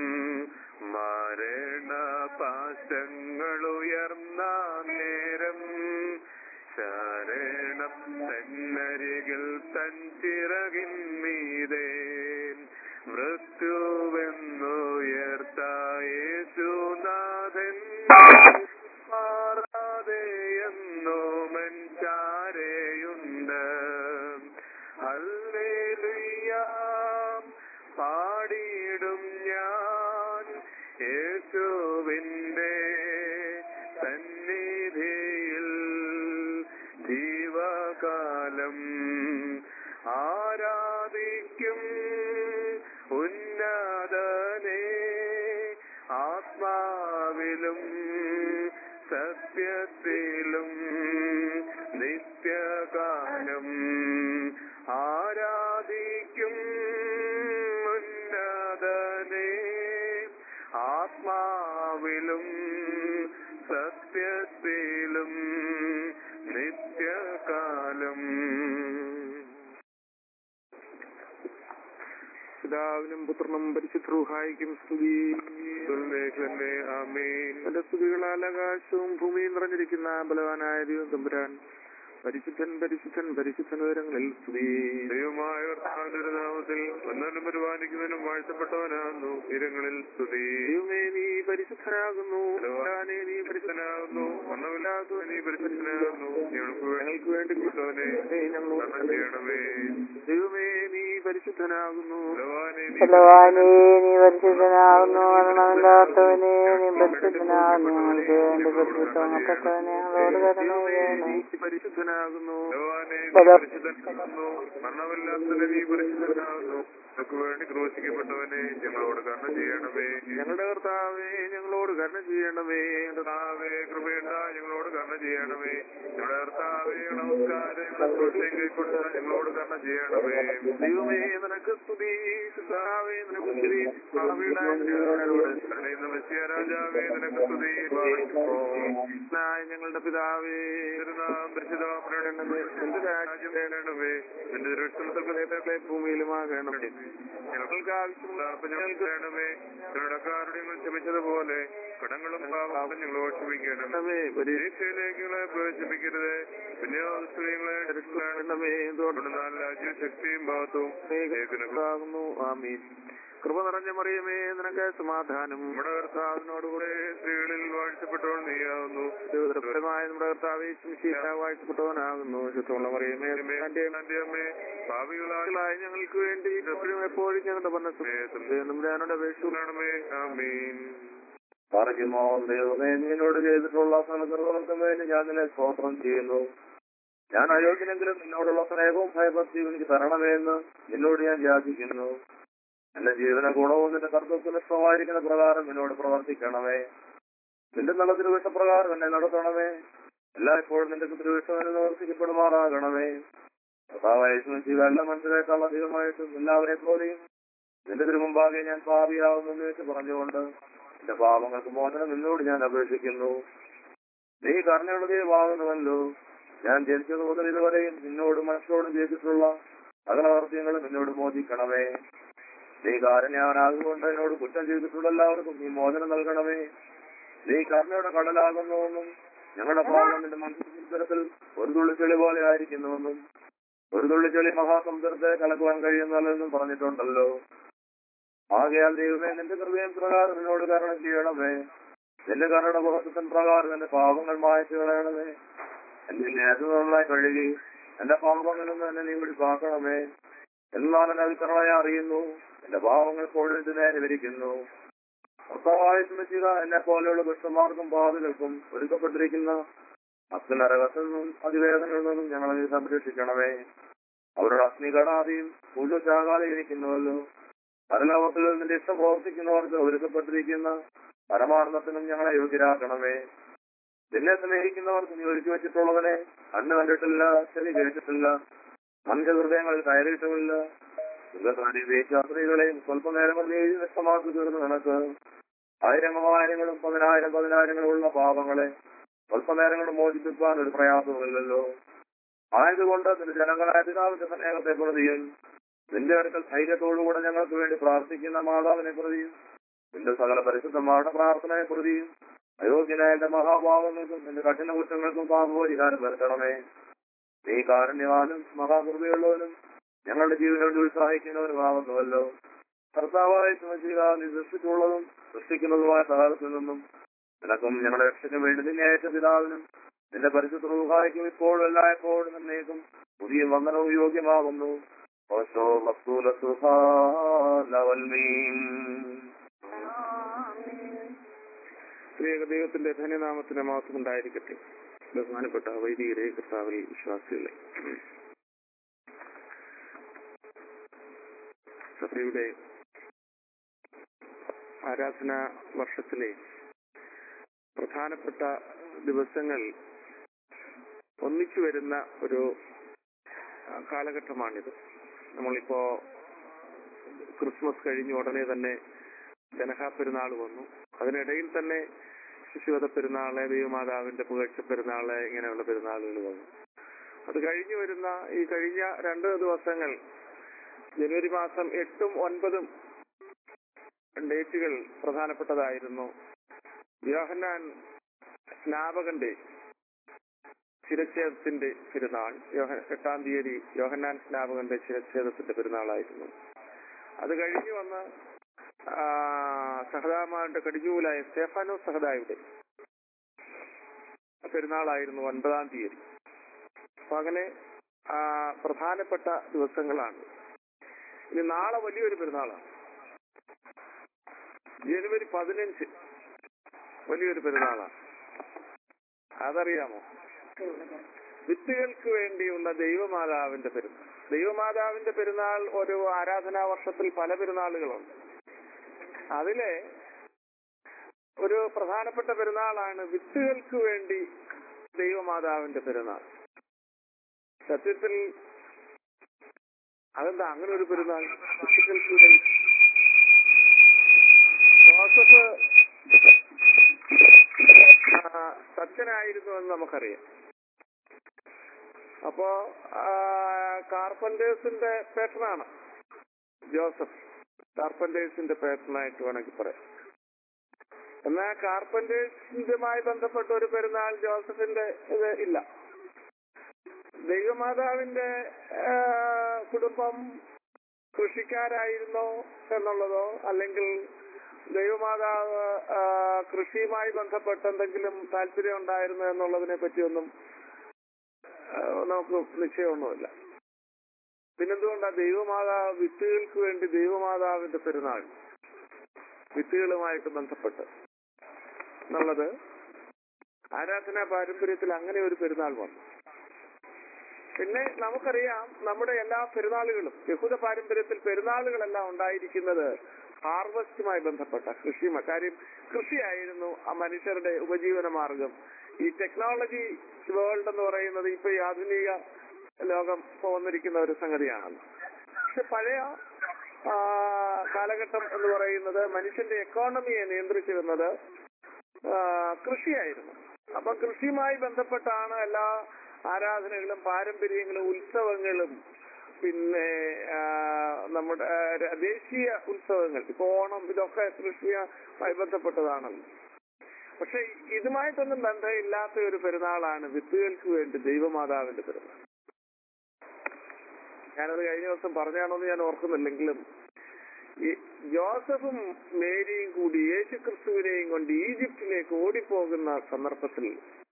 മരണ പാശങ്ങളുയർന്ന നേരം ശരണം തന്നരികിൽ തൻ ചിറകിന്മീതേ മൃത്യുവെന്നുയർത്ത യേശുനാഥൻ മാറാതെ എന്നോ മൻചാരയുണ്ട് ഹല്ലേലൂയ പാടിയിടും ഞാൻ യേശുവിൻ്റെ സന്നിധിയിൽ ജീവകാലം ആരാധിക്കും ഉന്നതനെ ആത്മാവിലും സത്യത്തിലും നിത്യകാലം ആരാധിക്കും ഉന്നതനെ ആത്മാവിലും സത്യത്തിലും നിത്യകാലം
പിതാവിനും പുത്രനും പരിശുദ്ധ്രൂഹായിക്കും സ്തുതി
ദുർലേഖനെ ആമേൻ
തന്റെ സ്തുതികളാൽ ആകാശവും ഭൂമിയും നിറഞ്ഞിരിക്കുന്ന ബലവാനായ ദൈവം തമ്പുരാൻ പരിശുദ്ധൻ പരിശുദ്ധൻ പരിശുദ്ധൻ ഉയരങ്ങളിൽ സ്തുതി
ദൈവമായ കർത്താവിന്റെ നാമത്തിൽ ഒന്നാലും പരിപാലിക്കുന്നതിനും വാഴ്ത്തപ്പെട്ടവനാകുന്നു തീരങ്ങളിൽ സ്തുതി
ദൈവമേ നീ പരിശുദ്ധനാകുന്നു ബലവാനേ നീ പരിശുദ്ധനാകുന്നു
വർണ്ണമില്ലാത്ത നീ പരിശുദ്ധനാകുന്നു ഞങ്ങൾക്ക്
ഞങ്ങൾക്ക് വേണ്ടി
വേണ്ടിപ്പെട്ടവനെ
നീ ഞങ്ങളോട്
കരണം ചെയ്യണമേ
ദൈവമേ നീ പരിശുദ്ധനാകുന്നു
ബലവാനെ നീ
ബലവാനേ നീ പരിശുദ്ധനാകുന്നു മരണമില്ലാത്തവനെ നീ പരിശുദ്ധനാകുന്നു ഞങ്ങൾക്ക് വേണ്ടി പരിശുദ്ധമാക്കപ്പെട്ടവനെ ഞങ്ങളോട് കരുണ ചെയ്യണമേ
നീ പരിശുദ്ധനാകുന്നു
ബലവാനെ നീ
ബല-
പരിശുദ്ധനാകുന്നു മരണമില്ലാത്തവനെ നീ പരിശുദ്ധനാകുന്നു ഞങ്ങൾക്ക് വേണ്ടി ക്രൂശിക്കപ്പെട്ടവനെ ഞങ്ങളോട് കരണം ചെയ്യണമേ
ഞങ്ങളുടെ കർത്താവേ ഞങ്ങളോട് കരുണ ചെയ്യണമേ
കർത്താവേ കൃപയുണ്ട ഞങ്ങളോട് കരണം ചെയ്യണമേ ഞങ്ങളുടെ കർത്താവേ നമസ്കാരം കൈക്കൊണ്ട് ഞങ്ങളോട് കരണം ചെയ്യണമേ
ദൈവമേ നിനക്ക് സ്തുതി കർത്താവേ നിനക്ക് സ്തുതി ഭാവിയുടെ ഞങ്ങളോട്
കരുണയുന്ന മെസ്സിയ രാജാവേ നിനക്ക് സ്തുതി പാലിക്കുമോ
നായ ഞങ്ങളുടെ പിതാവേ
തിരുനാം പരിശുദ്ധമാക്കണമേ
നിന്റെ രാജ്യം
വേണമേ നിന്റെ ദൃഷ്ടങ്ങൾക്ക്
നേതാക്കളെ ഭൂമിയിലുമാകണമേ
ഞങ്ങൾക്ക് ആവശ്യമുള്ള അപ്പം ഞങ്ങൾക്ക് വേണമേ കടക്കാരുടെ ഞങ്ങൾ ക്ഷമിച്ചതുപോലെ കടങ്ങളും പാപങ്ങളും ഞങ്ങളോട് ക്ഷമിക്കണമേ
കർത്താവേ, പരീക്ഷ
പരീക്ഷയിലേക്ക് ഞങ്ങളെ പ്രവേശിപ്പിക്കരുത് പിന്നെ ഞങ്ങളെ രക്ഷിക്കണമേ.
കർത്താവേ, ഇതോടെ
തുടർന്നാൽ രാജ്യവും ശക്തിയും ഭാഗത്തും
ആകുന്നു ആമീൻ കൃപ നിറഞ്ഞ മറിയമേ നിനക്ക് സമാധാനം
നമ്മുടെ കർത്താവിനോടുകൂടെ സ്ത്രീകളിൽ വാഴ്ചപ്പെട്ടവൾ നീയാവുന്നു
ദൈവതരമായ നമ്മുടെ കർത്താവേ ശിശിയ വാഴ്ചപ്പെട്ടവനാകുന്നു ശുദ്ധമുള്ള മറിയമേ തന്റെ
എന്റെ അമ്മേ ഭാവികളായ
മക്കളായ ഞങ്ങൾക്ക് വേണ്ടി എപ്പോഴും എപ്പോഴും ഞങ്ങളുടെ നമ്മുടെ അപേക്ഷ
ണമേ ആമീൻ
പറയുമോ ദൈവമേ നിന്നോട് ചെയ്തിട്ടുള്ള സനകർമ്മങ്ങൾക്ക് വേണ്ടി ഞാൻ നിന്നെ സ്തോത്രം ചെയ്യുന്നു ഞാൻ അയോഗ്യനെങ്കിലും നിന്നോടുള്ള സ്നേഹവും ഭയഭക്തിയും എനിക്ക് തരണമെന്ന് നിന്നോട് ഞാൻ യാചിക്കുന്നു എന്റെ ജീവന ഗുണവും നിന്റെ കർത്തൃത്വം ഇഷ്ടമായിരിക്കുന്ന പ്രകാരം എന്നോട് പ്രവർത്തിക്കണമേ നിന്റെ നല്ല തിരുവിഷ്ടപ്രകാരം എന്നെ നടത്തണമേ എല്ലായ്പ്പോഴും നിന്റെ തിരുവിഷ്ടം എന്നെ നിവർത്തിക്കപ്പെടുമാറാകണമേ കർത്താവായ വെള്ള മനുഷ്യരെക്കാൾ അധികമായിട്ടും എല്ലാവരെ പോലെയും നിന്റെ തിരുമുമ്പാകെ ഞാൻ പാപിയാവുന്നു എന്ന് വെച്ച് പറഞ്ഞുകൊണ്ട് എന്റെ പാപങ്ങൾക്ക് മോചനം നിന്നോട് ഞാൻ അപേക്ഷിക്കുന്നു നീ കരുണയുള്ള ദൈവമാകുന്നുവല്ലോ ഞാൻ ജനിച്ചത് മുതൽ ഇതുവരെയും നിന്നോട് മനുഷ്യരോടും ചെയ്തിട്ടുള്ള അകലവർത്തിയങ്ങളും നിന്നോട് മോചിക്കണമേ നീ കാരണ്യവനാകുകൊണ്ട് എന്നോട് കുറ്റം ചെയ്തിട്ടുള്ള എല്ലാവർക്കും നീ മോചനം നൽകണമേ നീ കരുണയുടെ കടലാകുന്നുവെന്നും ഞങ്ങളുടെ പാപം നിന്റെ മനസ്സിൽ ഒരു തുള്ളി ചെളി പോലെ ആയിരിക്കുന്നുവെന്നും ഒരു തുള്ളി ചെളി മഹാസമുദ്രത്തെ കലക്കുവാൻ കഴിയുന്നല്ലെന്നും പറഞ്ഞിട്ടുണ്ടല്ലോ ആകയാൽ ദൈവമേ നിന്റെ കൃപയും പ്രകാരം എന്നോട് കരണം ചെയ്യണമേ നിന്റെ കരുണ ബോധത്തിൻ പ്രകാരം എന്റെ പാപങ്ങൾ മായച്ചു കളയണമേ എന്നെ നേതൃത്വങ്ങളായി കഴുകി എന്റെ പാപങ്ങളിൽ നിന്ന് എന്നെ നീ വിളിപ്പാക്കണമേ എന്നാൽ എന്നെ വിതരണയെ അറിയുന്നു എന്റെ പാവങ്ങൾ കോഴിട്ട് നേരെ വിരിക്കുന്നു കർത്താവായ സ്മരിക്കുക എന്നെ പോലെയുള്ള ദുഷ്ടമാർക്കും പാതകൾക്കും ഒരുക്കപ്പെട്ടിരിക്കുന്ന അഗ്നരകത്തിൽ നിന്നും അതിവേദനയിൽ നിന്നും ഞങ്ങളെ നീ സംരക്ഷിക്കണമേ അവരുടെ അഗ്നി കടാതെയും കൂടുതലാകാതെ ഇരിക്കുന്നുവല്ലോ പരലോകത്തിൽ നിന്റെ ഇഷ്ടം പ്രവർത്തിക്കുന്നവർക്ക് ഒരുക്കപ്പെട്ടിരിക്കുന്ന പരമാർത്ഥത്തിനും ഞങ്ങളെ യോഗ്യരാക്കണമേ നിന്നെ സ്നേഹിക്കുന്നവർക്ക് നീ ഒരുക്കി വെച്ചിട്ടുള്ളവനെ കണ്ണ് കണ്ടിട്ടില്ല ചെവി കേട്ടിട്ടില്ല മനുഷ്യഹൃദയങ്ങളിൽ കയറിയിട്ടുമില്ല യാത്രികളെയും സ്വല്പനേരം കൊണ്ട് എഴുതി വ്യക്തമാക്കി തീർന്നു നിനക്ക് ആയിരങ്ങളും ആയിരങ്ങളും പതിനായിരം പതിനായിരങ്ങളും ഉള്ള പാപങ്ങളെ സ്വല്പനേരം കൊണ്ട് മോചിപ്പിക്കാൻ ഒരു പ്രയാസവുമില്ലല്ലോ ആയതുകൊണ്ട് നിന്റെ ജനങ്ങളായ പിതാവിന്റെ സ്നേഹത്തെ പ്രതിയും നിന്റെ അടുക്കൽ ധൈര്യത്തോടുകൂടെ ഞങ്ങൾക്ക് വേണ്ടി പ്രാർത്ഥിക്കുന്ന മാതാവിനെ പ്രതിയും നിന്റെ സകല പരിശുദ്ധമായ പ്രാർത്ഥനയെ പ്രതിയും അയോഗ്യനായ എന്റെ മഹാഭാവങ്ങൾക്കും നിന്റെ കഠിന കുറ്റങ്ങൾക്കും പാപപരിഹാരം വരുത്തണമേ നീ കാരുണ്യവാനും മഹാകൃപയുള്ളവനും ഞങ്ങളുടെ ജീവനോട് ഉത്സാഹിക്കുന്നവനുമാവുന്നുവല്ലോ കർത്താവായ ചുമച്ചുക നീ സൃഷ്ടിച്ചുള്ളതും സൃഷ്ടിക്കുന്നതുമായ സകാലത്തിൽ നിന്നും നിനക്കും ഞങ്ങളുടെ രക്ഷയ്ക്ക് വേണ്ടി നിന്നെ അയച്ച പിതാവിനും നിന്റെ പരിശുദ്ധ സഹായിക്കും ഇപ്പോഴും എല്ലായ്പ്പോഴും എന്നേക്കും പുതിയ വന്ദനവും യോഗ്യമാകുന്നു ഓശോ മസ്തൂല സുഹാലവൽമീൻ
സ്ത്രീക ദൈവത്തിന്റെ ധന്യനാമത്തിന് മാത്രം ഉണ്ടായിരിക്കട്ടെ ബഹുമാനപ്പെട്ട വൈദികരെ കർത്താവിൽ വിശ്വാസികളെ സഭയുടെ ആരാധന വർഷത്തിലെ പ്രധാനപ്പെട്ട ദിവസങ്ങൾ ഒന്നിച്ചു വരുന്ന ഒരു ആ, കാലഘട്ടമാണിത് നമ്മളിപ്പോ ക്രിസ്മസ് കഴിഞ്ഞ ഉടനെ തന്നെ ജനഹാ പെരുന്നാൾ വന്നു അതിനിടയിൽ തന്നെ ശിശുവധ പെരുന്നാള് ദൈവമാതാവിന്റെ പുകഴ്ച പെരുന്നാള് ഇങ്ങനെയുള്ള പെരുന്നാളുകൾ വന്നു അത് കഴിഞ്ഞു വരുന്ന ഈ കഴിഞ്ഞ രണ്ട് ദിവസങ്ങൾ ജനുവരി മാസം എട്ടും ഒൻപതും ഡേറ്റുകൾ പ്രധാനപ്പെട്ടതായിരുന്നു യോഹന്നാൻ സ്നാപകന്റെ ശിരച്ഛേദത്തിന്റെ പെരുന്നാൾ യോഹ- എട്ടാം തീയതി യോഹന്നാൻ സ്നാപകന്റെ ശിരച്ഛേദത്തിന്റെ പെരുന്നാളായിരുന്നു അത് കഴിഞ്ഞു വന്ന് ആ, സഹദാമാരുടെ കടിഞ്ഞൂലായ സ്റ്റെഫാനോ സഹദായുടെ പെരുന്നാളായിരുന്നു ഒൻപതാം തീയതി അപ്പൊ അങ്ങനെ ആ, പ്രധാനപ്പെട്ട ദിവസങ്ങളാണ് ഇനി നാളെ വലിയൊരു പെരുന്നാളാണ് ജനുവരി പതിനഞ്ച് വലിയൊരു പെരുന്നാളാണ് അതറിയാമോ വിത്തുകൾക്ക് വേണ്ടിയുള്ള ദൈവമാതാവിന്റെ പെരുന്നാൾ ദൈവമാതാവിന്റെ പെരുന്നാൾ ഒരു ആരാധനാ വർഷത്തിൽ പല പെരുന്നാളുകളുണ്ട് അതിലെ ഒരു പ്രധാനപ്പെട്ട പെരുന്നാളാണ് വിത്തുകൾക്ക് വേണ്ടി ദൈവമാതാവിന്റെ പെരുന്നാൾ സത്യത്തിൽ അതെന്താ അങ്ങനെ ഒരു പെരുന്നാൾ വിത്തുകൾക്ക് വേണ്ടി ജോസഫ് ആ, സത്യനായിരുന്നു എന്ന് നമുക്കറിയാം അപ്പോ കാർപ്പന്റേഴ്സിന്റെ പേട്ടനാണ് ജോസഫ് കാർപ്പന്റേഴ്സിന്റെ പേട്ടനായിട്ട് വേണമെങ്കിൽ പറയാം എന്നാൽ കാർപ്പന്റേഴ്സിന്റുമായി ബന്ധപ്പെട്ട ഒരു പെരുന്നാൾ ജോസഫിന്റെ ഇത് ഇല്ല ദൈവമാതാവിന്റെ ആ, കുടുംബം കൃഷിക്കാരായിരുന്നോ എന്നുള്ളതോ അല്ലെങ്കിൽ ദൈവമാതാവ് ആ, കൃഷിയുമായി ബന്ധപ്പെട്ട് എന്തെങ്കിലും താല്പര്യം ഉണ്ടായിരുന്നു എന്നുള്ളതിനെ പറ്റിയൊന്നും ആ, നമുക്ക് നിശ്ചയമൊന്നുമില്ല പിന്നെന്തുകൊണ്ടാ ദൈവമാതാവ് വിത്തുകൾക്ക് വേണ്ടി ദൈവമാതാവിന്റെ പെരുന്നാൾ വിത്തുകളുമായിട്ട് ബന്ധപ്പെട്ട് എന്നുള്ളത് ആരാധനാ പാരമ്പര്യത്തിൽ അങ്ങനെ ഒരു പെരുന്നാൾ വന്നു പിന്നെ നമുക്കറിയാം നമ്മുടെ എല്ലാ പെരുന്നാളുകളും യഹൂദ പാരമ്പര്യത്തിൽ പെരുന്നാളുകളെല്ലാം ഉണ്ടായിരിക്കുന്നത് ഹാർവസ്റ്റുമായി ബന്ധപ്പെട്ട കൃഷി കാര്യം കൃഷിയായിരുന്നു ആ മനുഷ്യരുടെ ഉപജീവന മാർഗം ഈ ടെക്നോളജി വേൾഡ് എന്ന് പറയുന്നത് ഇപ്പൊ ഈ ആധുനിക ലോകം ഇപ്പൊ വന്നിരിക്കുന്ന ഒരു സംഗതിയാണല്ലോ പക്ഷെ പഴയ ആ, കാലഘട്ടം എന്ന് പറയുന്നത് മനുഷ്യന്റെ എക്കോണമിയെ നിയന്ത്രിച്ചിരുന്നത് ആ, കൃഷിയായിരുന്നു അപ്പൊ കൃഷിയുമായി ബന്ധപ്പെട്ടാണ് എല്ലാ ആരാധനകളും പാരമ്പര്യങ്ങളും ഉത്സവങ്ങളും പിന്നെ ആ, നമ്മുടെ ആ, ര- ദേശീയ ഉത്സവങ്ങൾ ഇപ്പൊ ഓണം ഇതൊക്കെ കൃഷിയുമായി ബന്ധപ്പെട്ടതാണല്ലോ പക്ഷെ ഇതുമായിട്ടൊന്നും ബന്ധമില്ലാത്ത ഒരു പെരുന്നാളാണ് വിത്തുകൾക്ക് വേണ്ടി ദൈവമാതാവിന്റെ പെരുന്നാൾ ഞാനത് കഴിഞ്ഞ ദിവസം പറഞ്ഞാണോന്ന് ഞാൻ ഓർക്കുന്നില്ലെങ്കിലും ഈ ജോസഫും മേരിയും കൂടി യേശു ക്രിസ്തുവിനെയും കൊണ്ട് ഈജിപ്തിലേക്ക് ഓടിപ്പോകുന്ന സന്ദർഭത്തിൽ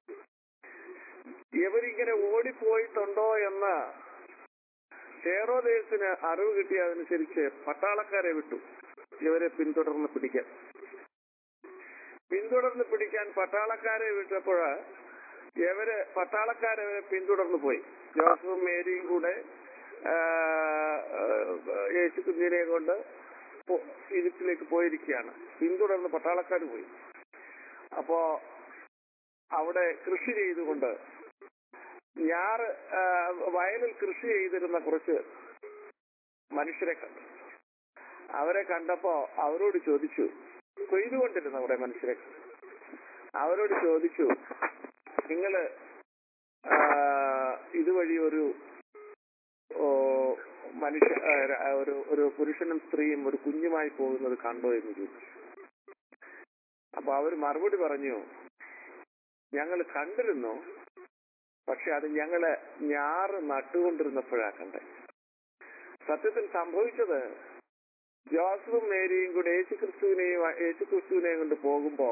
ഇവരിങ്ങനെ ഓടിപ്പോയിട്ടുണ്ടോ എന്ന് ഹേറോദേസിന് അറിവ് കിട്ടിയതനുസരിച്ച് പട്ടാളക്കാരെ വിട്ടു ഇവരെ പിന്തുടർന്ന് പിടിക്കാൻ പിന്തുടർന്ന് പിടിക്കാൻ പട്ടാളക്കാരെ വിട്ടപ്പോൾ ഇവര് പട്ടാളക്കാരെ പിന്തുടർന്ന് പോയി ജോസഫും മേരിയും കൂടെ ആ, ആ, യേശു കുഞ്ഞിനെ കൊണ്ട് പോ- ഈജിപ്തിലേക്ക് പോയിരിക്കുകയാണ് പിന്തുടർന്ന് പട്ടാളക്കാർ പോയി അപ്പോ അവിടെ കൃഷി ചെയ്തുകൊണ്ട് ഞാറ് ആ, വയലിൽ കൃഷി ചെയ്തിരുന്ന കുറച്ച് മനുഷ്യരെ കണ്ടു അവരെ കണ്ടപ്പോ അവരോട് ചോദിച്ചു കൊയ്തുകൊണ്ടിരുന്ന കുറെ മനുഷ്യരെ കണ്ടു. അവരോട് ചോദിച്ചു നിങ്ങള് ആ, ഇതുവഴി ഒരു ഓ, മനുഷ്യ ആ, ര- ആ, ഒരു ഒരു പുരുഷനും സ്ത്രീയും ഒരു കുഞ്ഞുമായി പോകുന്നത് കണ്ടോ എന്ന് ചോദിച്ചു അപ്പൊ അവർ മറുപടി പറഞ്ഞു ഞങ്ങൾ കണ്ടിരുന്നു പക്ഷെ അത് ഞങ്ങള് ഞാറ് നട്ടുകൊണ്ടിരുന്നപ്പോഴാ കണ്ടേ സത്യത്തിൽ സംഭവിച്ചത് ജോസഫും മേരിയും കൂടെ യേശു ക്രിസ്തുവിനെയും യേശു ക്രിസ്തുവിനെയും കൊണ്ട് പോകുമ്പോ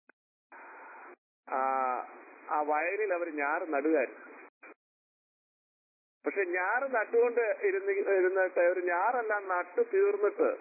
ആ ആ വയലിൽ അവർ ഞാറ് നടുകായിരുന്നു പക്ഷെ ഞാറ് നട്ടുകൊണ്ട് ഇരുന്ന് ഇരുന്നിട്ട് ഒരു ഞാറെല്ലാം നട്ടു തീർന്നിട്ട്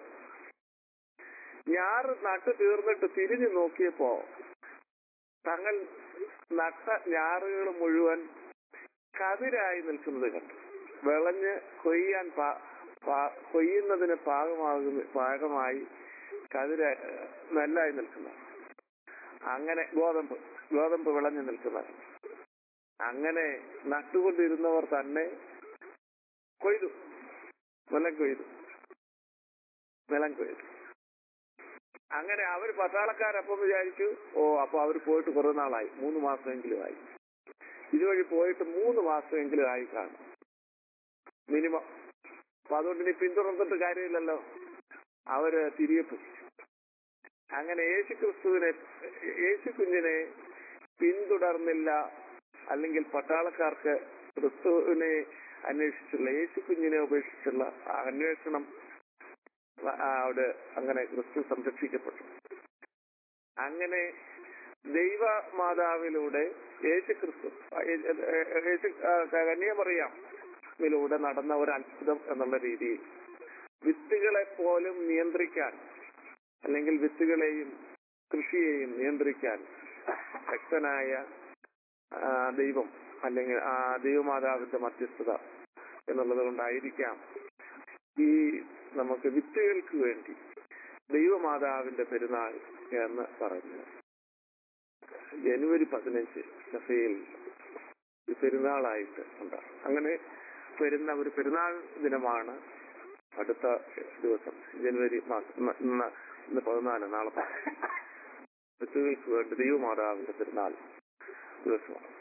ഞാറ് നട്ടു തീർന്നിട്ട് തിരിഞ്ഞു നോക്കിയപ്പോ തങ്ങൾ നട്ട ഞാറുകൾ മുഴുവൻ കതിരായി നിൽക്കുന്നത് കണ്ടു വിളഞ്ഞ് കൊയ്യാൻ പാ- പാ- കൊയ്യുന്നതിന് പാകമാകുന്ന പാകമായി കതിര നെല്ലായി നിൽക്കുന്ന അങ്ങനെ ഗോതമ്പ് ഗോതമ്പ് വിളഞ്ഞു നിൽക്കുന്ന അങ്ങനെ നട്ടുകൊണ്ടിരുന്നവർ തന്നെ കൊയ്തു നിലം കൊയ്തു നിലം കൊയ്തു അങ്ങനെ അവർ പട്ടാളക്കാരപ്പം വിചാരിച്ചു ഓ അപ്പൊ അവർ പോയിട്ട് കുറെ നാളായി മൂന്ന് മാസമെങ്കിലും ആയി ഇതുവഴി പോയിട്ട് മൂന്ന് മാസമെങ്കിലും ആയി കാണും മിനിമം അപ്പൊ അതുകൊണ്ട് ഇനി പിന്തുടർന്നിട്ട് കാര്യമില്ലല്ലോ അവര് തിരികെ പോയി അങ്ങനെ യേശു ക്രിസ്തുവിനെ യേശു കുഞ്ഞിനെ പിന്തുടർന്നില്ല അല്ലെങ്കിൽ പട്ടാളക്കാർക്ക് ക്രിസ്തുവിനെ അന്വേഷിച്ചുള്ള യേശു കുഞ്ഞിനെ ഉപേക്ഷിച്ചുള്ള ആ അന്വേഷണം ആ, അവിടെ അങ്ങനെ ക്രിസ്തു സംരക്ഷിക്കപ്പെട്ടു അങ്ങനെ ദൈവ മാതാവിലൂടെ യേശു ക്രിസ്തു ആ, യേ- ഏ, ഏ, യേശു ആ, കന്യാമറിയാം ിലൂടെ നടന്ന ഒരു അത്ഭുതം എന്നുള്ള രീതിയിൽ വിത്തുകളെ പോലും നിയന്ത്രിക്കാൻ അല്ലെങ്കിൽ വിത്തുകളെയും കൃഷിയെയും നിയന്ത്രിക്കാൻ ശക്തനായ ആ, ദൈവം അല്ലെങ്കിൽ ആ ദൈവമാതാവിന്റെ മധ്യസ്ഥത എന്നുള്ളത് കൊണ്ടായിരിക്കാം ഈ നമുക്ക് വിത്തുകൾക്ക് വേണ്ടി ദൈവമാതാവിന്റെ പെരുന്നാൾ എന്ന് പറഞ്ഞു ജനുവരി പതിനഞ്ച് സഭയിൽ ഈ പെരുന്നാളായിട്ട് ഉണ്ടാകും അങ്ങനെ വരുന്ന ഒരു പെരുന്നാൾ ദിനമാണ് അടുത്ത ദിവസം ജനുവരി മാസം ഇന്ന് ഇന്ന് ഇന്ന് പതിനാല് നാളെ പത്ത്. വിത്തുകൾക്ക് വേണ്ടി ദൈവമാതാവിന്റെ പെരുന്നാൾ ദിവസമാണ്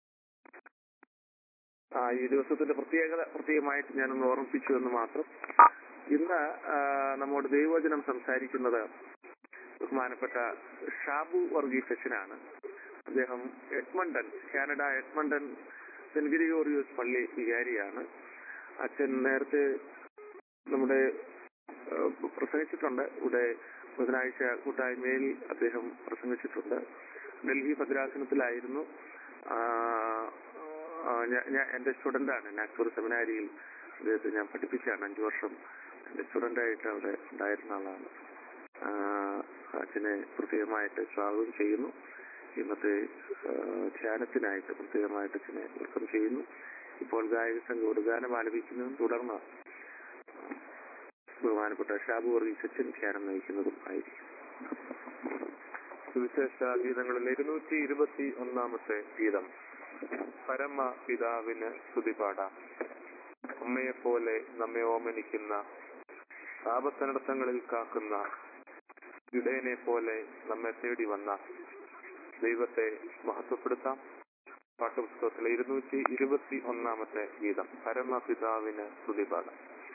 ആ ഈ ദിവസത്തിന്റെ പ്രത്യേകത പ്രത്യേകമായിട്ട് ഞാനൊന്ന് ഓർമ്മിപ്പിച്ചു എന്ന് മാത്രം ഇന്ന് ആ, നമ്മോട് ദൈവവചനം സംസാരിക്കുന്നത് ബഹുമാനപ്പെട്ട ഷാബു വർഗീസ് അച്ഛനാണ് അദ്ദേഹം Edmonton Canada Edmonton Saint Gregorios പള്ളി വികാരിയാണ് അച്ഛൻ നേരത്തെ നമ്മുടെ ആ, പ്രസംഗിച്ചിട്ടുണ്ട് ഇവിടെ ബുധനാഴ്ച കൂട്ടായ്മയിൽ അദ്ദേഹം പ്രസംഗിച്ചിട്ടുണ്ട് ഡൽഹി ഭദ്രാസനത്തിലായിരുന്നു ആ, ആ, ഞാ- ഞാൻ എന്റെ സ്റ്റുഡന്റ് ആണ് നാഗ്പൂർ സെമിനാരിയിൽ അദ്ദേഹത്തെ ഞാൻ പഠിപ്പിച്ചാണ് അഞ്ചു വർഷം എന്റെ സ്റ്റുഡന്റ് ആയിട്ട് അവിടെ ഉണ്ടായിരുന്ന ആളാണ് ആ, അച്ഛനെ പ്രത്യേകമായിട്ട് സ്വാഗതം ചെയ്യുന്നു ഇന്നത്തെ ആ, ധ്യാനത്തിനായിട്ട് പ്രത്യേകമായിട്ട് അച്ഛനെ വെൽക്കം ചെയ്യുന്നു ഇപ്പോൾ ഗായക സംഘം ഗാനം ആലപിക്കുന്നതും തുടർന്ന് ബഹുമാനപ്പെട്ട ഷാബു വർഗീസ് അച്ഛൻ ധ്യാനം നയിക്കുന്നതും ആയിരിക്കും
സുവിശേഷ ഗീതങ്ങളിൽ ഇരുന്നൂറ്റി ഇരുപത്തി ഒന്നാമത്തെ ഗീതം പരമ പിതാവിന് സ്തുതി പാടാം അമ്മയെപ്പോലെ നമ്മെ ഓമനിക്കുന്ന ആപത്തനടത്തങ്ങളിൽ കാക്കുന്ന ഇടയനെ പോലെ നമ്മെ തേടി വന്ന ദൈവത്തെ മഹത്വപ്പെടുത്താം പാഠപുസ്തകത്തിലെ ഇരുന്നൂറ്റി ഇരുപത്തി ഒന്നാമത്തെ ഗീതം പരമപിതാവിന് സ്തുതി പാടാം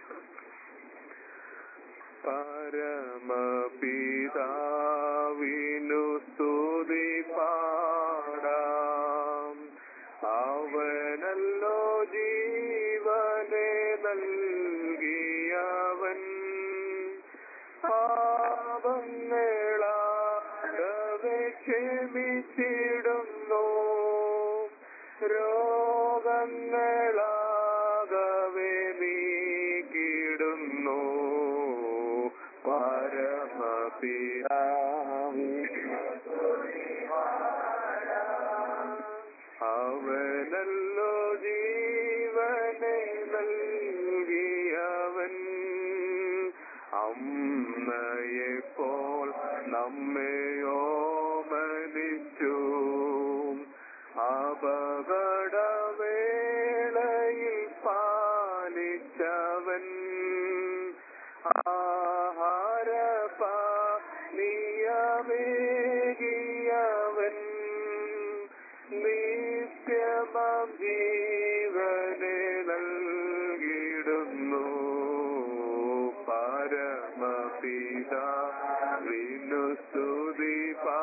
പരമപിതാവിനു സ്തുതി പാടാം അവനല്ലോ ജീവനെ നൽകിയവൻ
ക്ഷമിച്ചിടുന്നു രോഗങ്ങളാകവെ നീക്കിടുന്നു അവനല്ലോ ജീവനെ നൽകിയവൻ അമ്മയെപ്പോൾ നമ്മെയോ മരിച്ചു അപകടവേളയിൽ പാലിച്ചവൻ ആഹാരപാനീയമേകിയവൻ നിത്യമം ജീവനെ നൽകിടുന്നു പരമപിതാവിനു സ്തുതി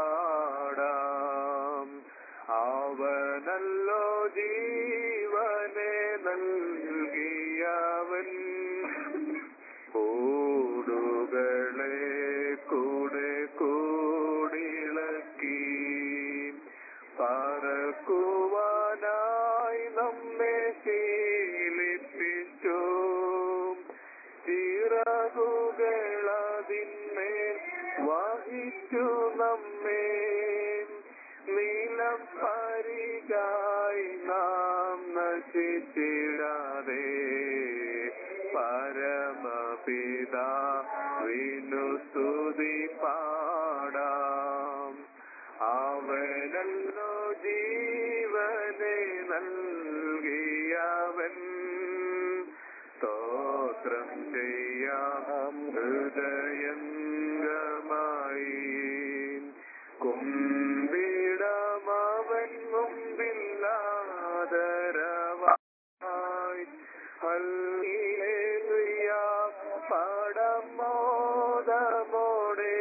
പാടാം അവനല്ലോ ജീവനെ നൽകിയവൻ കൂടുകളെ കൂടെ കൂടിളക്കി പറക്കുവാനായി നമ്മെ ശീലിപ്പിച്ചു ചിറകുകളതിന്മേൽ വഹിച്ചു നമ്മെ നീലം പരിചായി നാം നശിച്ചിടാതെ പരമപിതാവിനു സ്തുതി പാടാം അവനല്ലോ ജീവനെ നൽകിയവൻ സ്തോത്രം ചെയ്യാം ഹൃദയംഗമായി കുമ്പിടമവൻ മുമ്പില്ലാതരവായി ഹല്ലേലൂയ പടമോദമോടെ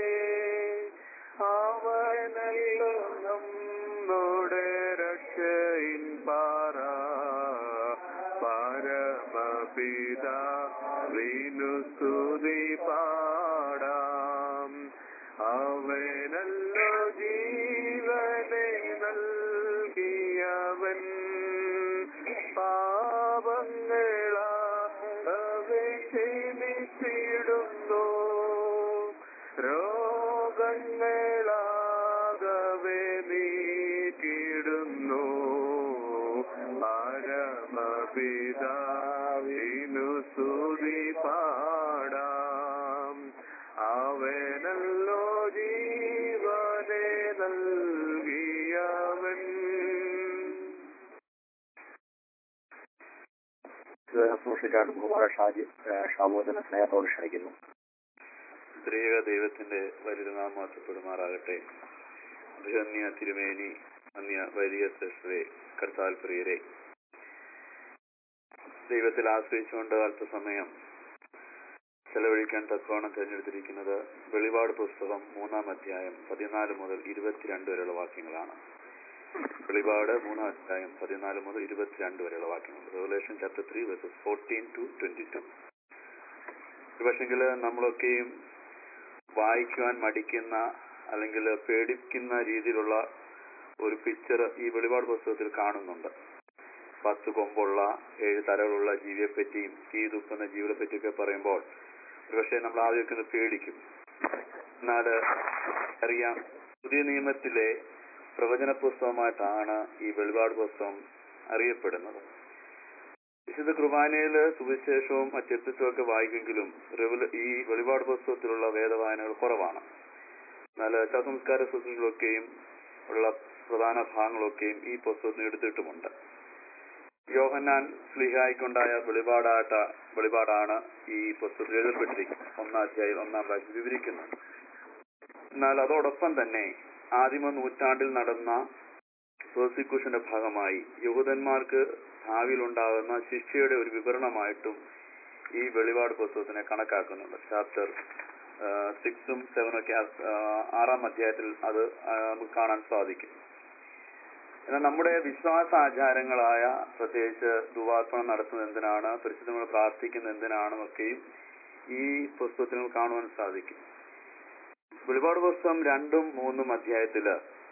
അവനല്ലോ നമ്മുടെ രക്ഷയിൻ പാറ പരമപിതാവിനു സ്തുതി പാടാം അവനല്ലോ ജീവനെ നൽകിയവൻ പാപങ്ങളാവെ ക്ഷമിച്ചിടുന്നു രോഗങ്ങളാകവെ നീക്കിടുന്നു പരമപിതാവിനു സ്തുതി പാടാം അവനല്ലോ ജീവനെ നൽകിയവൻ
സൂക്ഷിക്കാൻ ബഹുമാന ഷാജി ഷാമോദന സ്നേഹത്തോട് ക്ഷണിക്കുന്നു
സ്ത്രീക ദൈവത്തിന്റെ വലിയനാം മാറ്റപ്പെടുമാറാകട്ടെ ധന്യ തിരുമേനി അന്യ വലിയ ശ്രേഷ്ഠരെ കർത്താൽ പ്രിയരെ ദൈവത്തിൽ ആശ്രയിച്ചുകൊണ്ട് അല്പസമയം ചെലവഴിക്കാൻ തക്കവണ്ണം തിരഞ്ഞെടുത്തിരിക്കുന്നത് വെളിപാട് പുസ്തകം മൂന്നാം അധ്യായം പതിനാല് മുതൽ ഇരുപത്തിരണ്ട് വരെയുള്ള വാക്യങ്ങളാണ് വെളിപാട് മൂന്നാം അധ്യായം പതിനാല് മുതൽ ഇരുപത്തിരണ്ട് വരെയുള്ള വാക്യങ്ങൾ Revelation chapter three verses fourteen to twenty two പക്ഷെങ്കിൽ നമ്മളൊക്കെയും വായിക്കുവാൻ മടിക്കുന്ന അല്ലെങ്കിൽ പേടിക്കുന്ന രീതിയിലുള്ള ഒരു പിക്ചർ ഈ വെളിപാട് പുസ്തകത്തിൽ കാണുന്നുണ്ട് പത്ത് കൊമ്പുള്ള ഏഴ് തലകളുള്ള ജീവിയെപ്പറ്റിയും തീ തുപ്പുന്ന ജീവികളെ പറ്റിയൊക്കെ പറയുമ്പോൾ ഒരുപക്ഷെ നമ്മൾ ആദ്യമൊക്കെ ഒന്ന് പേടിക്കും എന്നാൽ അറിയാം പുതിയ നിയമത്തിലെ പ്രവചന പുസ്തകമായിട്ടാണ് ഈ വെളിപാട് പുസ്തകം അറിയപ്പെടുന്നത് വിശുദ്ധ കുർബാനയില് സുവിശേഷവും മറ്റ് എപ്പിസോഡൊക്കെ വായിക്കുമെങ്കിലും റെവല- ഈ വെളിപാട് പുസ്തകത്തിലുള്ള വേദവായനകൾ കുറവാണ് എന്നാൽ ശവസംസ്കാര പുസ്തകങ്ങളൊക്കെയും ഉള്ള പ്രധാന ഭാഗങ്ങളൊക്കെയും ഈ പുസ്തകത്തിന് എടുത്തിട്ടുമുണ്ട് യോഹന്നാൻ സ്ലിഹായിക്കൊണ്ടായ വെളിപാടാട്ട വെളിപാടാണ് ഈ പുസ്തകത്തിൽ എഴുതപ്പെട്ടിരിക്കുന്നത് ഒന്നാം അധ്യായം ഒന്നാം വാക്യം വിവരിക്കുന്നത് എന്നാൽ അതോടൊപ്പം തന്നെ ആദിമ നൂറ്റാണ്ടിൽ നടന്ന പ്രോസിക്യൂഷന്റെ ഭാഗമായി യഹൂദന്മാർക്ക് ഭാവിയിൽ ഉണ്ടാകുന്ന ശിക്ഷയുടെ ഒരു വിവരണമായിട്ടും ഈ വെളിപാട് പുസ്തകത്തിനെ കണക്കാക്കുന്നുണ്ട് ചാപ്റ്റർ സിക്സും സെവനും ഒക്കെ ആ, ആറാം അധ്യായത്തിൽ അത് ആ, നമുക്ക് കാണാൻ സാധിക്കും എന്നാൽ നമ്മുടെ വിശ്വാസ ആചാരങ്ങളായ പ്രത്യേകിച്ച് ദുവാർപ്പണം നടത്തുന്നത് എന്തിനാണ് പരിശുദ്ധങ്ങൾ പ്രാർത്ഥിക്കുന്നത് എന്തിനാണെന്നൊക്കെയും ഈ പുസ്തകത്തിൽ നമുക്ക് കാണുവാൻ സാധിക്കും വെളിപാട് പുസ്തകം രണ്ടും മൂന്നും അധ്യായത്തില്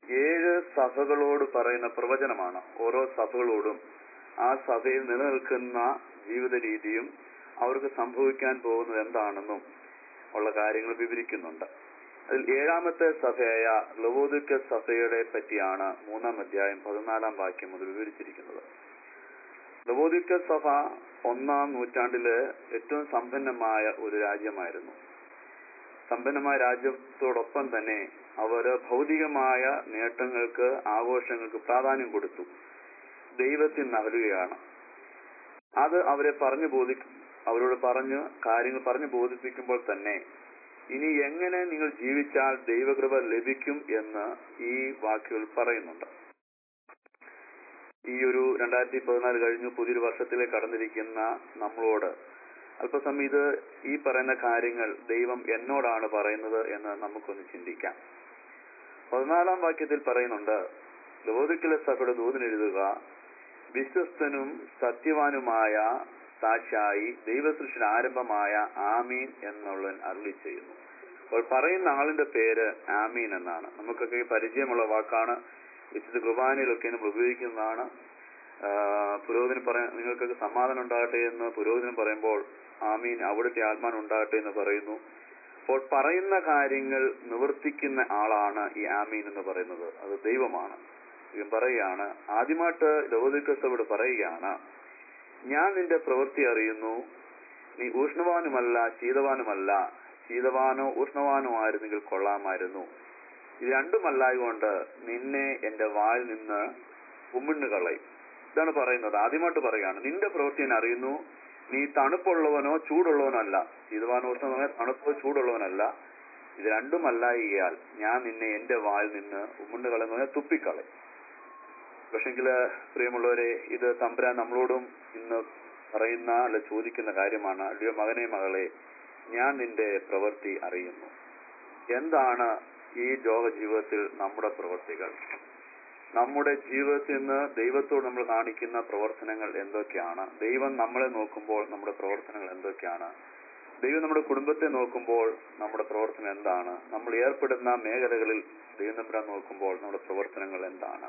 ഏഴ് സഭകളോട് പറയുന്ന പ്രവചനമാണ് ഓരോ സഭകളോടും ആ സഭയിൽ നിലനിൽക്കുന്ന ജീവിത രീതിയും അവർക്ക് സംഭവിക്കാൻ പോകുന്നത് എന്താണെന്നും ഉള്ള കാര്യങ്ങൾ വിവരിക്കുന്നുണ്ട് അതിൽ ഏഴാമത്തെ സഭയായ ലവോദിക്ക സഭയുടെ പറ്റിയാണ് മൂന്നാം അധ്യായം പതിനാലാം വാക്യം മുതൽ വിവരിച്ചിരിക്കുന്നത് ലവോദിക്ക സഭ ഒന്നാം നൂറ്റാണ്ടില് ഏറ്റവും സമ്പന്നമായ ഒരു രാജ്യമായിരുന്നു സമ്പന്നമായ രാജ്യത്തോടൊപ്പം തന്നെ അവര് ഭൗതികമായ നേട്ടങ്ങൾക്ക് ആഘോഷങ്ങൾക്ക് പ്രാധാന്യം കൊടുത്തു ദൈവത്തിൽ നകലുകയാണ് അത് അവരെ പറഞ്ഞു ബോധി അവരോട് പറഞ്ഞ് കാര്യങ്ങൾ പറഞ്ഞു ബോധിപ്പിക്കുമ്പോൾ തന്നെ ഇനി എങ്ങനെ നിങ്ങൾ ജീവിച്ചാൽ ദൈവകൃപ ലഭിക്കും എന്ന് ഈ വാക്കുകൾ പറയുന്നുണ്ട് ഈ ഒരു രണ്ടായിരത്തി പതിനാല് കഴിഞ്ഞു പുതിയൊരു വർഷത്തിലേക്ക് കടന്നിരിക്കുന്ന നമ്മളോട് അല്പസമയം ഇത് ഈ പറയുന്ന കാര്യങ്ങൾ ദൈവം എന്നോടാണ് പറയുന്നത് എന്ന് നമുക്കൊന്ന് ചിന്തിക്കാം പതിനാലാം വാക്യത്തിൽ പറയുന്നുണ്ട് ലോകത്തിലെ സഭയുടെ ദൂതനെഴുതുക വിശ്വസ്തനും സത്യവാനുമായ സാക്ഷിയായി ദൈവസൃഷ്ടി ആരംഭമായ ആമീൻ എന്നുള്ളവൻ അരുളി ചെയ്യുന്നു അപ്പോൾ പറയുന്ന ആളിന്റെ പേര് ആമീൻ എന്നാണ് നമുക്കൊക്കെ ഈ പരിചയമുള്ള വാക്കാണ് വിശുദ്ധ കുർബാനയിലൊക്കെ നമ്മൾ ഉപയോഗിക്കുന്നതാണ് ആ, പുരോഹിതന് പറയാൻ നിങ്ങൾക്കൊക്കെ സമാധാനം ഉണ്ടാകട്ടെ എന്ന് പുരോഹിതൻ പറയുമ്പോൾ ആമീൻ അവിടുത്തെ ആത്മാൻ ഉണ്ടാകട്ടെ എന്ന് പറയുന്നു അപ്പോൾ പറയുന്ന കാര്യങ്ങൾ നിവർത്തിക്കുന്ന ആളാണ് ഈ ആമീൻ എന്ന് പറയുന്നത് അത് ദൈവമാണ് ഇവൻ പറയുകയാണ് ആദ്യമായിട്ട് ലോകദിക്കസോട് പറയുകയാണ് ഞാൻ നിന്റെ പ്രവൃത്തി അറിയുന്നു നീ ഊഷ്ണവാനുമല്ല ശീതവാനുമല്ല ശീതവാനോ ഊഷ്ണവാനോ ആയിരുന്നെങ്കിൽ കൊള്ളാമായിരുന്നു ഇത് രണ്ടുമല്ലായതുകൊണ്ട് നിന്നെ എന്റെ വായിൽ നിന്ന് ഉമ്മിണ്ണു കളയും ഇതാണ് പറയുന്നത് ആദ്യമായിട്ട് പറയാണ് നിന്റെ പ്രവൃത്തി ഞാൻ അറിയുന്നു നീ തണുപ്പുള്ളവനോ ചൂടുള്ളവനോ അല്ല ശീതവാനോ ഊഷ്ണവാനോ തണുപ്പോ ചൂടുള്ളവനല്ല ഇത് രണ്ടുമല്ലായികയാൽ ഞാൻ നിന്നെ എന്റെ വായിൽ നിന്ന് ഉമ്മിണ്ണു കളയുന്ന തുപ്പിക്കളയും പക്ഷെങ്കില് പ്രിയമുള്ളവരെ ഇത് തമ്പുരാൻ നമ്മളോടും ഇന്ന് പറയുന്ന അല്ല ചോദിക്കുന്ന കാര്യമാണ് അല്ലയോ മകനെ മകളെ ഞാൻ നിന്റെ പ്രവൃത്തി അറിയുന്നു എന്താണ് ഈ ലോക ജീവിതത്തിൽ നമ്മുടെ പ്രവൃത്തികൾ നമ്മുടെ ജീവിതത്തിൽ നിന്ന് ദൈവത്തോട് നമ്മൾ കാണിക്കുന്ന പ്രവർത്തനങ്ങൾ എന്തൊക്കെയാണ് ദൈവം നമ്മളെ നോക്കുമ്പോൾ നമ്മുടെ പ്രവർത്തനങ്ങൾ എന്തൊക്കെയാണ് ദൈവം നമ്മുടെ കുടുംബത്തെ നോക്കുമ്പോൾ നമ്മുടെ പ്രവർത്തനം എന്താണ് നമ്മൾ ഏർപ്പെടുന്ന മേഖലകളിൽ ദൈവം നമ്മളെ നോക്കുമ്പോൾ നമ്മുടെ പ്രവർത്തനങ്ങൾ എന്താണ്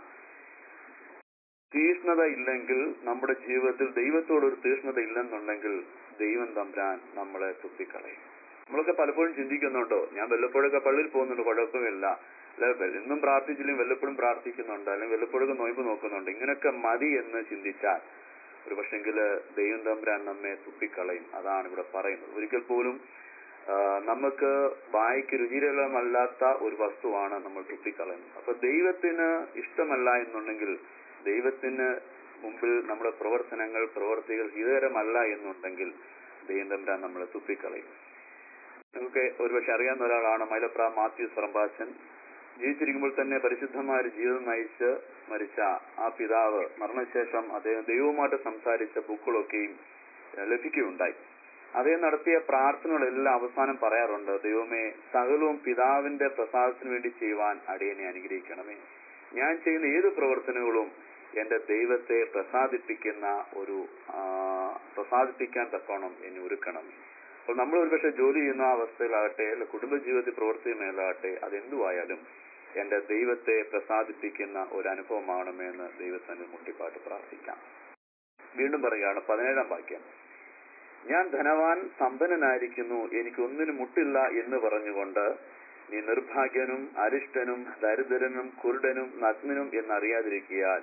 തീഷ്ണത ഇല്ലെങ്കിൽ നമ്മുടെ ജീവിതത്തിൽ ദൈവത്തോട് ഒരു തീഷ്ണത ഇല്ലെന്നുണ്ടെങ്കിൽ ദൈവം തമ്പുരാൻ നമ്മളെ തുപ്പിക്കളയും നമ്മളൊക്കെ പലപ്പോഴും ചിന്തിക്കുന്നുണ്ടോ ഞാൻ വല്ലപ്പോഴൊക്കെ പള്ളിയിൽ പോകുന്നുണ്ട് കുഴപ്പമില്ല അല്ലെ വല്ല- എന്നും പ്രാർത്ഥിച്ചില്ലെങ്കിൽ വല്ലപ്പോഴും പ്രാർത്ഥിക്കുന്നുണ്ട് അല്ലെങ്കിൽ വല്ലപ്പോഴൊക്കെ നോയമ്പ് നോക്കുന്നുണ്ട് ഇങ്ങനെയൊക്കെ മതി എന്ന് ചിന്തിച്ചാൽ ഒരു പക്ഷെങ്കില് ദൈവം തമ്പുരാൻ നമ്മെ തുപ്പിക്കളയും അതാണ് ഇവിടെ പറയുന്നത് ഒരിക്കൽ പോലും ആ, നമുക്ക് വായിക്ക് രുചികരമല്ലാത്ത ഒരു വസ്തുവാണ് നമ്മൾ തുപ്പിക്കളയുന്നത് അപ്പൊ ദൈവത്തിന് ഇഷ്ടമല്ല എന്നുണ്ടെങ്കിൽ ദൈവത്തിന് മുമ്പിൽ നമ്മുടെ പ്രവർത്തനങ്ങൾ പ്രവർത്തികൾ ഹിതകരമല്ല എന്നുണ്ടെങ്കിൽ ദൈവം തമ്പുരാൻ നമ്മളെ തുപ്പിക്കളയും നിങ്ങൾക്ക് ഒരുപക്ഷെ അറിയാവുന്ന ഒരാളാണ് മൈലപ്ര മാത്യൂസ് പറമ്പാച്ചൻ ജീവിച്ചിരിക്കുമ്പോൾ തന്നെ പരിശുദ്ധമായ ഒരു ജീവിതം നയിച്ച് മരിച്ച ആ പിതാവ് മരണശേഷം അദ്ദേഹം ദൈവവുമായിട്ട് സംസാരിച്ച ബുക്കുകളൊക്കെയും ഏഹ്, ലഭിക്കുകയുണ്ടായി അദ്ദേഹം നടത്തിയ പ്രാർത്ഥനകളെല്ലാം അവസാനം പറയാറുണ്ട് ദൈവമേ സകലവും പിതാവിന്റെ പ്രസാദത്തിന് വേണ്ടി ചെയ്യുവാൻ അടിയനെ അനുഗ്രഹിക്കണമേ ഞാൻ ചെയ്യുന്ന ഏത് പ്രവർത്തനങ്ങളും എന്റെ ദൈവത്തെ പ്രസാദിപ്പിക്കുന്ന ഒരു ആ, പ്രസാദിപ്പിക്കാൻ തക്കോണം എന്നെ ഒരുക്കണമേ അപ്പോൾ നമ്മൾ ഒരുപക്ഷെ ജോലി ചെയ്യുന്ന അവസ്ഥയിലാകട്ടെ അല്ല കുടുംബജീവിതത്തിൽ പ്രവർത്തിക്കുന്നതിലാകട്ടെ അതെന്തുവായാലും എന്റെ ദൈവത്തെ പ്രസാദിപ്പിക്കുന്ന ഒരു അനുഭവമാകണമെന്ന് ദൈവത്തിന് മുട്ടിപ്പാട്ട് പ്രാർത്ഥിക്കാം വീണ്ടും പറയുകയാണ് പതിനേഴാം വാക്യം ഞാൻ ധനവാൻ സമ്പന്നനായിരിക്കുന്നു എനിക്കൊന്നിനും മുട്ടില്ല എന്ന് പറഞ്ഞുകൊണ്ട് നീ നിർഭാഗ്യനും അരിഷ്ടനും ദരിദ്രനും കുരുടനും നഗ്നനും എന്നറിയാതിരിക്കിയാൽ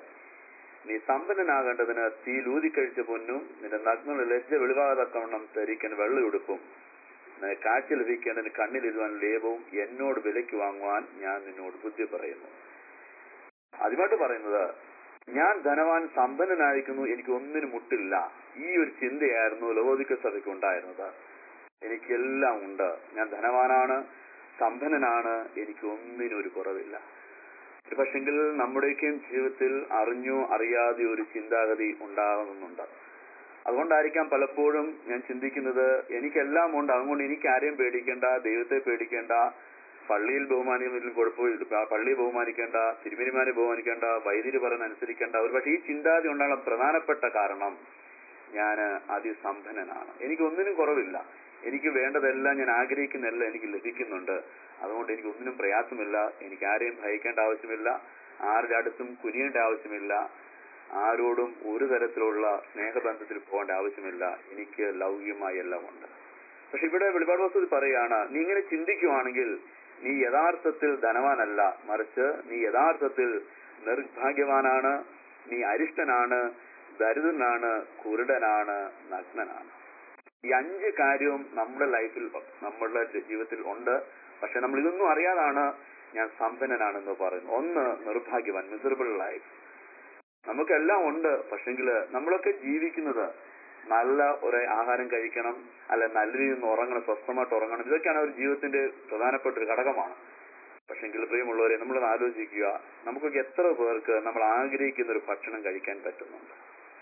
നീ സമ്പന്നനാകേണ്ടതിന് തീ ലൂതിക്കഴിച്ച പൊന്നും നിന്റെ നഗ്നുള്ള ലജ്ജ വെളിവാകത്തക്കവണ്ണം ധരിക്കാൻ വെള്ളയുടുപ്പും നിനക്ക് കാഴ്ച ലഭിക്കേണ്ടതിന് കണ്ണിലിരുവാൻ ലേപവും എന്നോട് വിലയ്ക്ക് വാങ്ങുവാൻ ഞാൻ നിന്നോട് ബുദ്ധി പറയുന്നു ആദ്യമായിട്ട് പറയുന്നത് ഞാൻ ധനവാൻ സമ്പന്നനായിരിക്കുന്നു എനിക്ക് ഒന്നിനും മുട്ടില്ല ഈ ഒരു ചിന്തയായിരുന്നു ലവോദിക്ക സഭയ്ക്ക് ഉണ്ടായിരുന്നത് എനിക്കെല്ലാം ഉണ്ട് ഞാൻ ധനവാനാണ് സമ്പന്നനാണ് എനിക്ക് ഒന്നിനും ഒരു കുറവില്ല ഒരു പക്ഷെങ്കിൽ നമ്മുടെയൊക്കെയും ജീവിതത്തിൽ അറിഞ്ഞോ അറിയാതെ ഒരു ചിന്താഗതി ഉണ്ടാകുന്നുണ്ട് അതുകൊണ്ടായിരിക്കാം പലപ്പോഴും ഞാൻ ചിന്തിക്കുന്നത് എനിക്കെല്ലാം ഉണ്ട് അതുകൊണ്ട് എനിക്ക് ആരെയും പേടിക്കേണ്ട ദൈവത്തെ പേടിക്കേണ്ട പള്ളിയിൽ ബഹുമാനിക്കുന്നതിലും കുഴപ്പമില്ല പ- പള്ളിയെ ബഹുമാനിക്കേണ്ട തിരുമേനിമാരെ ബഹുമാനിക്കേണ്ട വൈദ്യുതി പറയുന്ന അനുസരിക്കേണ്ട ഒരു പക്ഷേ ഈ ചിന്താഗതി ഉണ്ടാകാൻ പ്രധാനപ്പെട്ട കാരണം ഞാൻ അതിസമ്പന്നനാണ് എനിക്ക് ഒന്നിനും കുറവില്ല എനിക്ക് വേണ്ടതെല്ലാം ഞാൻ ആഗ്രഹിക്കുന്നെല്ലാം എനിക്ക് ലഭിക്കുന്നുണ്ട് അതുകൊണ്ട് എനിക്ക് ഒന്നിനും പ്രയാസമില്ല എനിക്ക് ആരെയും ഭയക്കേണ്ട ആവശ്യമില്ല ആരുടെ അടുത്തും കുനിയേണ്ട ആവശ്യമില്ല ആരോടും ഒരു തരത്തിലുള്ള സ്നേഹബന്ധത്തിൽ പോകേണ്ട ആവശ്യമില്ല എനിക്ക് ലൗകികമായി എല്ലാം ഉണ്ട് പക്ഷെ ഇവിടെ വെളിപാട് വസ്തുത പറയാണ് നീ ഇങ്ങനെ ചിന്തിക്കുവാണെങ്കിൽ നീ യഥാർത്ഥത്തിൽ ധനവാനല്ല മറിച്ച് നീ യഥാർത്ഥത്തിൽ നിർഭാഗ്യവാനാണ് നീ അരിഷ്ടനാണ് ദരിദ്രനാണ് കുരുടനാണ് നഗ്നനാണ് ഈ അഞ്ച് കാര്യവും നമ്മുടെ ലൈഫിൽ നമ്മളുടെ ജീവിതത്തിൽ ഉണ്ട് പക്ഷെ നമ്മൾ ഇതൊന്നും അറിയാതാണ് ഞാൻ സമ്പന്നനാണെന്ന് പറയുന്നു ഒന്ന് നിർഭാഗ്യവാൻ മിസറബിൾ ലൈഫ് നമുക്കെല്ലാം ഉണ്ട് പക്ഷെങ്കില് നമ്മളൊക്കെ ജീവിക്കുന്നത് നല്ല ഒരു ആഹാരം കഴിക്കണം അല്ലെ നല്ല രീതിയിൽ നിന്ന് ഉറങ്ങണം സ്വസ്ഥമായിട്ട് ഉറങ്ങണം ഇതൊക്കെയാണ് ഒരു ജീവിതത്തിന്റെ പ്രധാനപ്പെട്ട ഒരു ഘടകമാണ് പക്ഷെങ്കിൽ പ്രിയമുള്ളവരെ നമ്മളൊന്ന് ആലോചിക്കുക നമുക്കൊക്കെ എത്ര പേർക്ക് നമ്മൾ ആഗ്രഹിക്കുന്ന ഒരു ഭക്ഷണം കഴിക്കാൻ പറ്റുന്നുണ്ട്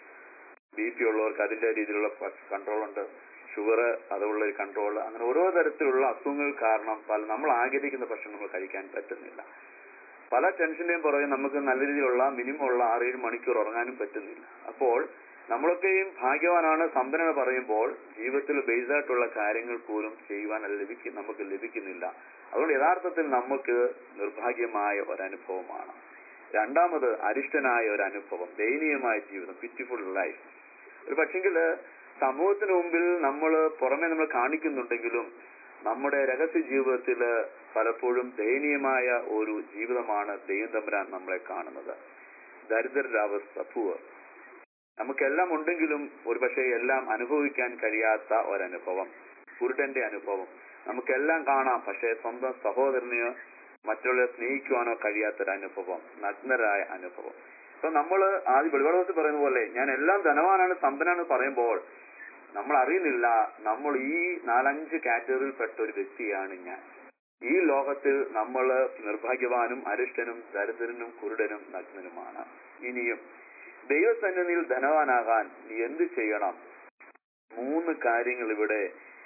ബി പി ഉള്ളവർക്ക് അതിന്റെ രീതിയിലുള്ള കൺട്രോൾ ഉണ്ട് ഷുഗർ അതുള്ള ഒരു കൺട്രോൾ അങ്ങനെ ഓരോ തരത്തിലുള്ള അസുഖങ്ങൾ കാരണം പല നമ്മൾ ആഗ്രഹിക്കുന്ന ഭക്ഷണം നമ്മൾ കഴിക്കാൻ പറ്റുന്നില്ല പല ടെൻഷന്റെയും പുറകെ നമുക്ക് നല്ല രീതിയിലുള്ള മിനിമം ഉള്ള ആറേഴ് മണിക്കൂർ ഉറങ്ങാനും പറ്റുന്നില്ല അപ്പോൾ നമ്മളൊക്കെയും ഭാഗ്യവാനാണ് സമ്പന്നത പറയുമ്പോൾ ജീവിതത്തിൽ ബേസ് ആയിട്ടുള്ള കാര്യങ്ങൾ പോലും ചെയ്യുവാൻ ലഭിക്കും നമുക്ക് ലഭിക്കുന്നില്ല അതുകൊണ്ട് യഥാർത്ഥത്തിൽ നമുക്ക് നിർഭാഗ്യമായ ഒരനുഭവമാണ് രണ്ടാമത് അരിഷ്ടനായ ഒരു അനുഭവം ദയനീയമായ ജീവിതം പിറ്റിഫുൾ ലൈഫ് ഒരു പക്ഷെങ്കില് സമൂഹത്തിന് മുമ്പിൽ നമ്മൾ പുറമെ നമ്മൾ കാണിക്കുന്നുണ്ടെങ്കിലും നമ്മുടെ രഹസ്യ ജീവിതത്തിൽ പലപ്പോഴും ദയനീയമായ ഒരു ജീവിതമാണ് ദൈവം തമ്പുരാൻ നമ്മളെ കാണുന്നത് ദരിദ്രരുടെ അവസ്ഥ പൂവർ നമുക്കെല്ലാം ഉണ്ടെങ്കിലും ഒരു പക്ഷേ എല്ലാം അനുഭവിക്കാൻ കഴിയാത്ത ഒരനുഭവം കുരുടന്റെ അനുഭവം നമുക്കെല്ലാം കാണാം പക്ഷേ സ്വന്തം സഹോദരനെയോ മറ്റുള്ളവരെ സ്നേഹിക്കുവാനോ കഴിയാത്തൊരു അനുഭവം നഗ്നരായ അനുഭവം അപ്പൊ നമ്മൾ ആദ്യം വെളിപാടത്തിൽ പറയുന്ന പോലെ ഞാൻ എല്ലാം ധനവാനാണ് സമ്പന്നാണ് പറയുമ്പോൾ നമ്മൾ അറിയുന്നില്ല നമ്മൾ ഈ നാലഞ്ച് കാറ്റഗറിയിൽ പെട്ട ഒരു വ്യക്തിയാണ് ഞാൻ ഈ ലോകത്തിൽ നമ്മൾ നിർഭാഗ്യവാനും അരിഷ്ടനും ദരിദ്രനും കുരുടനും നഗ്നനുമാണ് ഇനിയും ദൈവസന്നിധിയിൽ ധനവാനാകാൻ നീ എന്ത് ചെയ്യണം മൂന്ന് കാര്യങ്ങൾ ഇവിടെ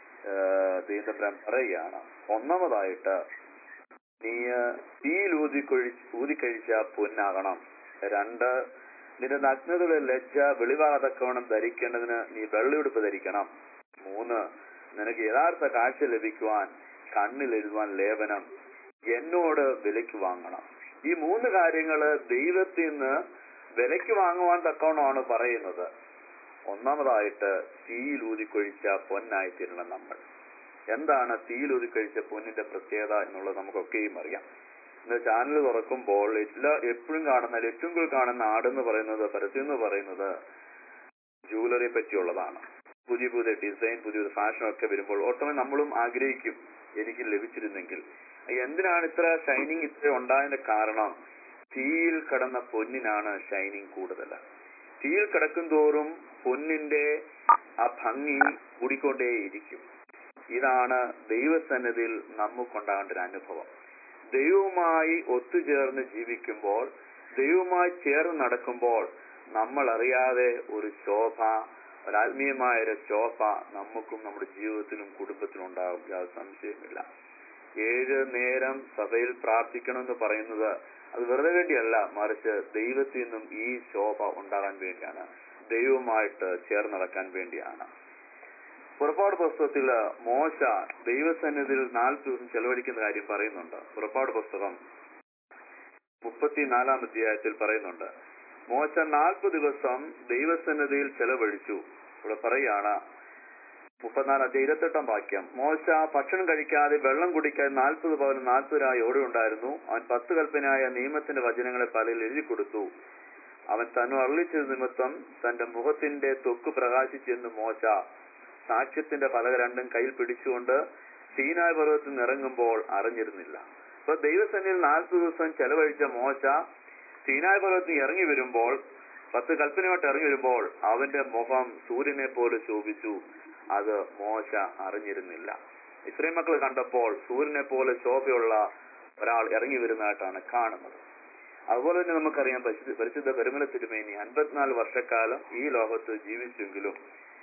ദൈവം പറയുകയാണ് ഒന്നാമതായിട്ട് നീ തീയിൽ ഊതിക്കൊഴി ഊതിക്കഴിച്ച പൊന്നാകണം രണ്ട് നിന്റെ നഗ്നതയുടെ ലജ്ജ വെളിവാകത്തക്കവണ്ണം ധരിക്കേണ്ടതിന് നീ വെള്ളയുടുപ്പ് ധരിക്കണം മൂന്ന് നിനക്ക് യഥാർത്ഥ കാഴ്ച ലഭിക്കുവാൻ കണ്ണിൽ എഴുതുവാൻ ലേപനം എന്നോട് വിലയ്ക്ക് വാങ്ങണം ഈ മൂന്ന് കാര്യങ്ങള് ദൈവത്തിൽ നിന്ന് വിലയ്ക്ക് വാങ്ങുവാൻ തക്കവണ്ണമാണ് പറയുന്നത് ഒന്നാമതായിട്ട് തീയിൽ ഊതിക്കൊഴിച്ച പൊന്നായി തീരണം നമ്മൾ എന്താണ് തീയിൽ ഊതിക്കഴിച്ച പൊന്നിന്റെ പ്രത്യേകത എന്നുള്ളത് നമുക്കൊക്കെയും അറിയാം ഇന്ന് ചാനൽ തുറക്കുമ്പോൾ എല്ലാ എപ്പോഴും കാണുന്ന ഏറ്റവും കൂടുതൽ കാണുന്ന ആടെന്ന് പറയുന്നത് പരസ്യം എന്ന് പറയുന്നത് ജൂവലറിയെ പറ്റിയുള്ളതാണ് പുതിയ പുതിയ ഡിസൈൻ പുതിയ ഫാഷൻ ഒക്കെ വരുമ്പോൾ ഓട്ടോമേ നമ്മളും ആഗ്രഹിക്കും എനിക്ക് ലഭിച്ചിരുന്നെങ്കിൽ എന്തിനാണ് ഇത്ര ഷൈനിങ് ഇത്ര ഉണ്ടായതിന്റെ കാരണം തീയിൽ കടന്ന പൊന്നിനാണ് ഷൈനിങ് കൂടുതൽ തീയിൽ കിടക്കും തോറും പൊന്നിന്റെ ആ ഭംഗി കൂടിക്കൊണ്ടേയിരിക്കും ഇതാണ് ദൈവസന്നിധിയിൽ നമുക്കുണ്ടാകേണ്ട ഒരു അനുഭവം ദൈവവുമായി ഒത്തുചേർന്ന് ജീവിക്കുമ്പോൾ ദൈവവുമായി ചേർന്ന് നടക്കുമ്പോൾ നമ്മൾ അറിയാതെ ഒരു ശോഭ ഒരാത്മീയമായ ഒരു ശോഭ നമുക്കും നമ്മുടെ ജീവിതത്തിലും കുടുംബത്തിലും ഉണ്ടാകും യാതൊരു സംശയമില്ല ഏഴ് നേരം സഭയിൽ പ്രാർത്ഥിക്കണമെന്ന് പറയുന്നത് അത് വെറുതെ വേണ്ടിയല്ല മറിച്ച് ദൈവത്തിൽ നിന്നും ഈ ശോഭ ഉണ്ടാകാൻ വേണ്ടിയാണ് ദൈവവുമായിട്ട് ചേർന്ന് നടക്കാൻ വേണ്ടിയാണ് പുറപ്പാട് പുസ്തകത്തിൽ മോശ ദൈവസന്നിധിയിൽ നാൽപ്പത് ദിവസം ചെലവഴിക്കുന്ന കാര്യം പറയുന്നുണ്ട് പുറപ്പാട് പുസ്തകം മുപ്പത്തിനാലാം അധ്യായത്തിൽ പറയുന്നുണ്ട് മോശ നാൽപ്പത് ദിവസം ദൈവസന്നിധിയിൽ ചെലവഴിച്ചു ഇവിടെ പറയാണ് മുപ്പത്തിനാല് അധ്യായം ഇരുപത്തെട്ടാം വാക്യം മോശ ഭക്ഷണം കഴിക്കാതെ വെള്ളം കുടിക്കാതെ നാൽപ്പത് പവൻ നാൽപ്പതിനായി ഓടെ ഉണ്ടായിരുന്നു അവൻ പത്ത് കൽപ്പനായ നിയമത്തിന്റെ വചനങ്ങളെ പലയിൽ എഴുതി കൊടുത്തു അവൻ തന്നെ അള്ളിച്ചത് നിമിത്തം തന്റെ മുഖത്തിന്റെ തൊക്ക് പ്രകാശിച്ചെന്ന് മോശ സാക്ഷ്യത്തിന്റെ പലക രണ്ടും കയ്യിൽ പിടിച്ചുകൊണ്ട് സീനായ പർവ്വതത്തിൽ നിന്ന് ഇറങ്ങുമ്പോൾ അറിഞ്ഞിരുന്നില്ല അപ്പൊ ദൈവസന്നിധിയിൽ നാൽപ്പത് ദിവസം ചെലവഴിച്ച മോശ സീനായ പർവ്വതത്തിൽ ഇറങ്ങി വരുമ്പോൾ പത്ത് കൽപ്പനയോട്ട് ഇറങ്ങി വരുമ്പോൾ അവന്റെ മുഖം സൂര്യനെ പോലെ ശോഭിച്ചു അത് മോശ അറിഞ്ഞിരുന്നില്ല ഇത്രയും മക്കൾ കണ്ടപ്പോൾ സൂര്യനെ പോലെ ശോഭയുള്ള ഒരാൾ ഇറങ്ങി വരുന്നതായിട്ടാണ് കാണുന്നത് അതുപോലെ തന്നെ നമുക്കറിയാം പരിശുദ്ധ പരിശുദ്ധ പെരുമല തിരുമേനി അൻപത്തിനാല് വർഷക്കാലം ഈ ലോകത്ത് ജീവിച്ചെങ്കിലും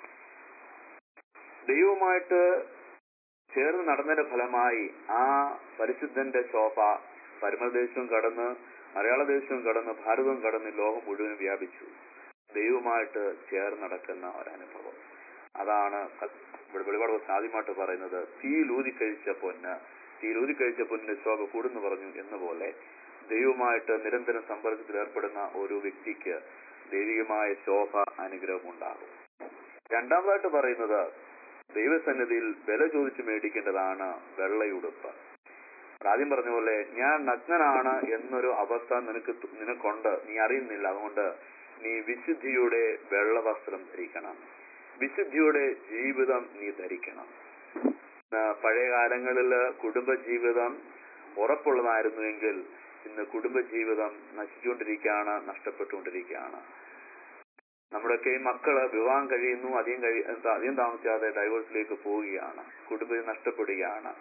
ദൈവവുമായിട്ട് ചേർന്ന് നടന്നതിന്റെ ഫലമായി ആ പരിശുദ്ധന്റെ ശോഭ പരമദേശവും കടന്ന് മലയാള ദേശവും കടന്ന് ഭാരതവും കടന്ന് ലോകം മുഴുവൻ വ്യാപിച്ചു ദൈവവുമായിട്ട് ചേർന്ന് നടക്കുന്ന ഒരനുഭവം അതാണ് ക- ഇവിടെ വെളിപാട് പുസ്തകം ആദ്യമായിട്ട് പറയുന്നത് തീയിലൂതി കഴിച്ച പൊന്ന് തീയിലൂതി കഴിച്ച പൊന്നിന് ശോഭ കൂടുന്നു പറഞ്ഞു എന്ന പോലെ ദൈവമായിട്ട് നിരന്തരം സമ്പർക്കത്തിൽ ഏർപ്പെടുന്ന ഒരു വ്യക്തിക്ക് ദൈവികമായ ശോഭ അനുഗ്രഹം ഉണ്ടാകും രണ്ടാമതായിട്ട് പറയുന്നത് ദൈവസന്നിധിയിൽ വില ചോദിച്ചു മേടിക്കേണ്ടതാണ് വെള്ളയുടുപ്പ് ആദ്യം പറഞ്ഞ പോലെ ഞാൻ നഗ്നനാണ് എന്നൊരു അവസ്ഥ നിനക്ക് തു- നിനക്കുണ്ട് നീ അറിയുന്നില്ല അതുകൊണ്ട് നീ വിശുദ്ധിയുടെ വെള്ളവസ്ത്രം ധരിക്കണം വിശുദ്ധിയുടെ ജീവിതം നീ ധരിക്കണം ആ, പഴയ കാലങ്ങളിൽ കുടുംബജീവിതം ഉറപ്പുള്ളതായിരുന്നുവെങ്കിൽ ഇന്ന് കുടുംബജീവിതം നശിച്ചുകൊണ്ടിരിക്കുകയാണ് നഷ്ടപ്പെട്ടുകൊണ്ടിരിക്കുകയാണ് നമ്മുടെയൊക്കെ ഈ മക്കള് വിവാഹം കഴിയുന്നു അധികം കഴി എന്താ, അധികം താമസിയാതെ ഡൈവോഴ്സിലേക്ക് പോവുകയാണ് കുടുംബം നഷ്ടപ്പെടുകയാണ്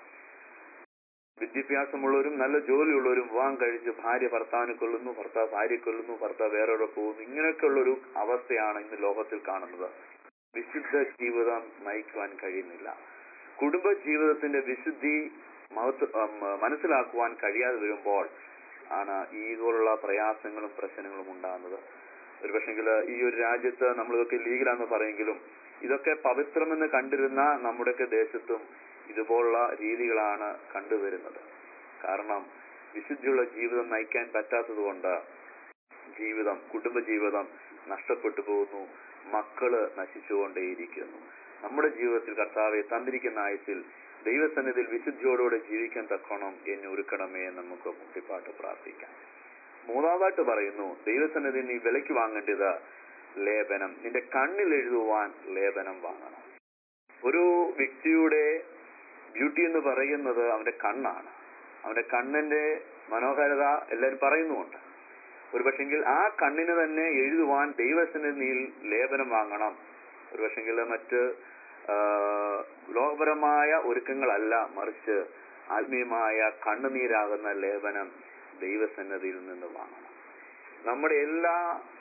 വിദ്യാഭ്യാസമുള്ളവരും നല്ല ജോലിയുള്ളവരും വിവാഹം കഴിച്ച് ഭാര്യ ഭർത്താവിനെ കൊല്ലുന്നു ഭർത്താവ് ഭാര്യയെ കൊല്ലുന്നു ഭർത്താവ് വേറെ പോകുന്നു ഇങ്ങനെയൊക്കെയുള്ള ഒരു അവസ്ഥയാണ് ഇന്ന് ലോകത്തിൽ കാണുന്നത് വിശുദ്ധ ജീവിതം നയിക്കുവാൻ കഴിയുന്നില്ല കുടുംബ ജീവിതത്തിന്റെ വിശുദ്ധി മഹത്വ ഉം, മനസ്സിലാക്കുവാൻ കഴിയാതെ വരുമ്പോൾ ആണ് ഈ ഇതുപോലുള്ള പ്രയാസങ്ങളും പ്രശ്നങ്ങളും ഉണ്ടാകുന്നത് ഒരു പക്ഷെങ്കിൽ ഈ ഒരു രാജ്യത്ത് നമ്മളിതൊക്കെ ലീഗലാന്ന് പറയെങ്കിലും ഇതൊക്കെ പവിത്രമെന്ന് കണ്ടിരുന്ന നമ്മുടെയൊക്കെ ദേശത്തും ഇതുപോലുള്ള രീതികളാണ് കണ്ടുവരുന്നത് കാരണം വിശുദ്ധിയുള്ള ജീവിതം നയിക്കാൻ പറ്റാത്തത് കൊണ്ട് ജീവിതം കുടുംബജീവിതം നഷ്ടപ്പെട്ടു പോകുന്നു മക്കള് നശിച്ചുകൊണ്ടേയിരിക്കുന്നു നമ്മുടെ ജീവിതത്തിൽ കർത്താവെ തന്നിരിക്കുന്ന ആയുസിൽ ദൈവസന്നിധിയിൽ വിശുദ്ധിയോടുകൂടെ ജീവിക്കാൻ തക്കോണം എന്നെ ഒരുക്കണമേ എന്ന് നമുക്ക് മുട്ടിപ്പാട്ട് പ്രാർത്ഥിക്കാം മൂന്നാമതായിട്ട് പറയുന്നു ദൈവസന്നിധി നീ വിലയ്ക്ക് വാങ്ങേണ്ടത് ലേപനം നിന്റെ കണ്ണിൽ എഴുതുവാൻ ലേപനം വാങ്ങണം ഒരു വ്യക്തിയുടെ ബ്യൂട്ടി എന്ന് പറയുന്നത് അവന്റെ കണ്ണാണ് അവന്റെ കണ്ണിന്റെ മനോഹാരിത എല്ലാവരും പറയുന്നുമുണ്ട് ഒരു പക്ഷെങ്കിൽ ആ കണ്ണിന് തന്നെ എഴുതുവാൻ ദൈവസന്നിധിയിൽ ലേപനം വാങ്ങണം ഒരു പക്ഷെങ്കിൽ മറ്റ് ആ, ലോകപരമായ ഒരുക്കങ്ങളല്ല മറിച്ച് ആത്മീയമായ കണ്ണുനീരാകുന്ന ലേപനം ദൈവസന്നദ്ധിയിൽ നിന്ന് വാങ്ങണം നമ്മുടെ എല്ലാ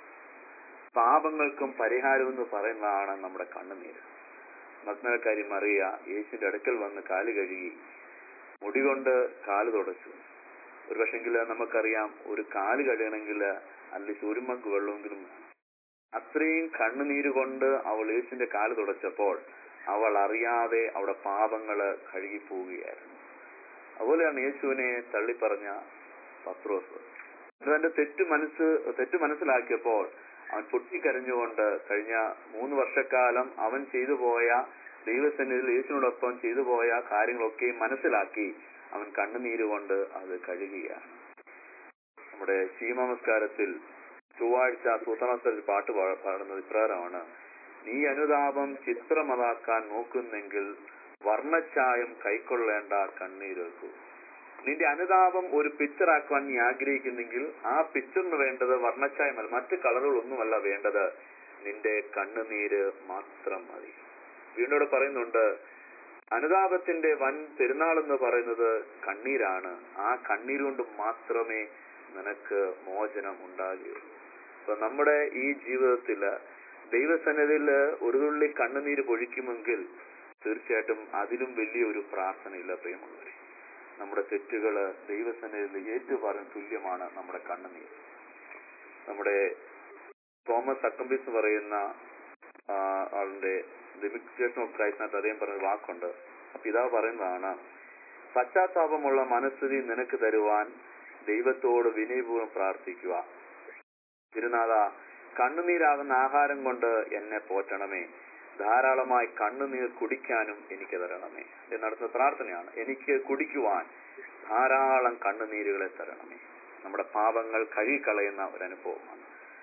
പാപങ്ങൾക്കും പരിഹാരം എന്ന് പറയുന്നതാണ് നമ്മുടെ കണ്ണുനീര് നഗ്നക്കാരി മറിയ യേശുവിന്റെ അടുക്കൽ വന്ന് കാല് കഴുകി മുടി കൊണ്ട് കാല് തുടച്ചു ഒരു പക്ഷെങ്കിൽ നമുക്കറിയാം ഒരു കാല് കഴുകണമെങ്കിൽ അല്ലെങ്കിൽ സൂര്യമ്മക്ക് വെള്ളമെങ്കിലും വേണം അത്രയും കണ്ണുനീര് കൊണ്ട് അവൾ യേശുവിന്റെ കാല് തുടച്ചപ്പോൾ അവൾ അറിയാതെ അവിടെ പാപങ്ങള് കഴുകിപ്പോവുകയായിരുന്നു അതുപോലെയാണ് യേശുവിനെ തള്ളിപ്പറഞ്ഞ പത്രോസ് തന്റെ തെറ്റ് മനസ്സ് തെറ്റ് മനസ്സിലാക്കിയപ്പോൾ അവൻ പൊട്ടിക്കരഞ്ഞുകൊണ്ട് കഴിഞ്ഞ മൂന്ന് വർഷക്കാലം അവൻ ചെയ്തു പോയ ദൈവസന്നിധിയിൽ യേശുവിനോടൊപ്പം ചെയ്തു പോയ കാര്യങ്ങളൊക്കെ മനസ്സിലാക്കി അവൻ കണ്ണുനീര് കൊണ്ട് അത് കഴുകുകയാണ് നമ്മുടെ ശീമനമസ്കാരത്തിൽ ചൊവ്വാഴ്ച സൂത്രനമസ്കാരത്തിൽ പാട്ട് പാ- പാടുന്നത് ഇപ്രകാരമാണ് നീ അനുതാപം ചിത്രമതാക്കാൻ നോക്കുന്നെങ്കിൽ വർണ്ണച്ചായം കൈക്കൊള്ളേണ്ട കണ്ണീരേക്കൂ നിന്റെ അനുതാപം ഒരു പിക്ചർ ആക്കുവാൻ നീ ആഗ്രഹിക്കുന്നെങ്കിൽ ആ പിക്ചറിന് വേണ്ടത് വർണ്ണച്ചായമല്ല മറ്റ് കളറുകളൊന്നുമല്ല വേണ്ടത് നിന്റെ കണ്ണുനീര് മാത്രം മതി വീണ്ടും ഇവിടെ പറയുന്നുണ്ട് അനുതാപത്തിന്റെ വൻ പെരുന്നാൾ എന്ന് പറയുന്നത് കണ്ണീരാണ് ആ കണ്ണീരുകൊണ്ട് മാത്രമേ നിനക്ക് മോചനം ഉണ്ടാകുകയുള്ളൂ അപ്പൊ നമ്മുടെ ഈ ജീവിതത്തില് ദൈവസന്നിധിയിൽ ഒരു തുള്ളി കണ്ണുനീര് പൊഴിക്കുമെങ്കിൽ തീർച്ചയായിട്ടും അതിലും വലിയൊരു പ്രാർത്ഥനയില്ല പ്രിയമുള്ളവരെ നമ്മുടെ തെറ്റുകള് ദൈവസന്നിധിയിൽ ഏറ്റുപറഞ്ഞ തുല്യമാണ് നമ്മുടെ കണ്ണുനീർ നമ്മുടെ തോമസ് അക്കംബിസ് എന്ന് പറയുന്ന ആ, ആളിന്റെ ഡെമിക്സിയേഷൻ ഓഫ് ക്രൈസ്റ്റിനകത്ത് അദ്ദേഹം പറഞ്ഞ ഒരു വാക്കുണ്ട് ആ പിതാവ് പറയുന്നതാണ് പശ്ചാത്താപമുള്ള മനസ്ഥിതി നിനക്ക് തരുവാൻ ദൈവത്തോട് വിനയപൂർവ്വം പ്രാർത്ഥിക്കുക തിരുനാഥ കണ്ണുനീരാകുന്ന ആഹാരം കൊണ്ട് എന്നെ പോറ്റണമേ ധാരാളമായി കണ്ണുനീർ കുടിക്കാനും എനിക്ക് തരണമേ ഇത് നടത്തുന്ന പ്രാർത്ഥനയാണ് എനിക്ക് കുടിക്കുവാൻ ധാരാളം കണ്ണുനീരുകളെ തരണമേ നമ്മുടെ പാപങ്ങൾ കഴുകിക്കളയുന്ന ഒരു അനുഭവമാണ്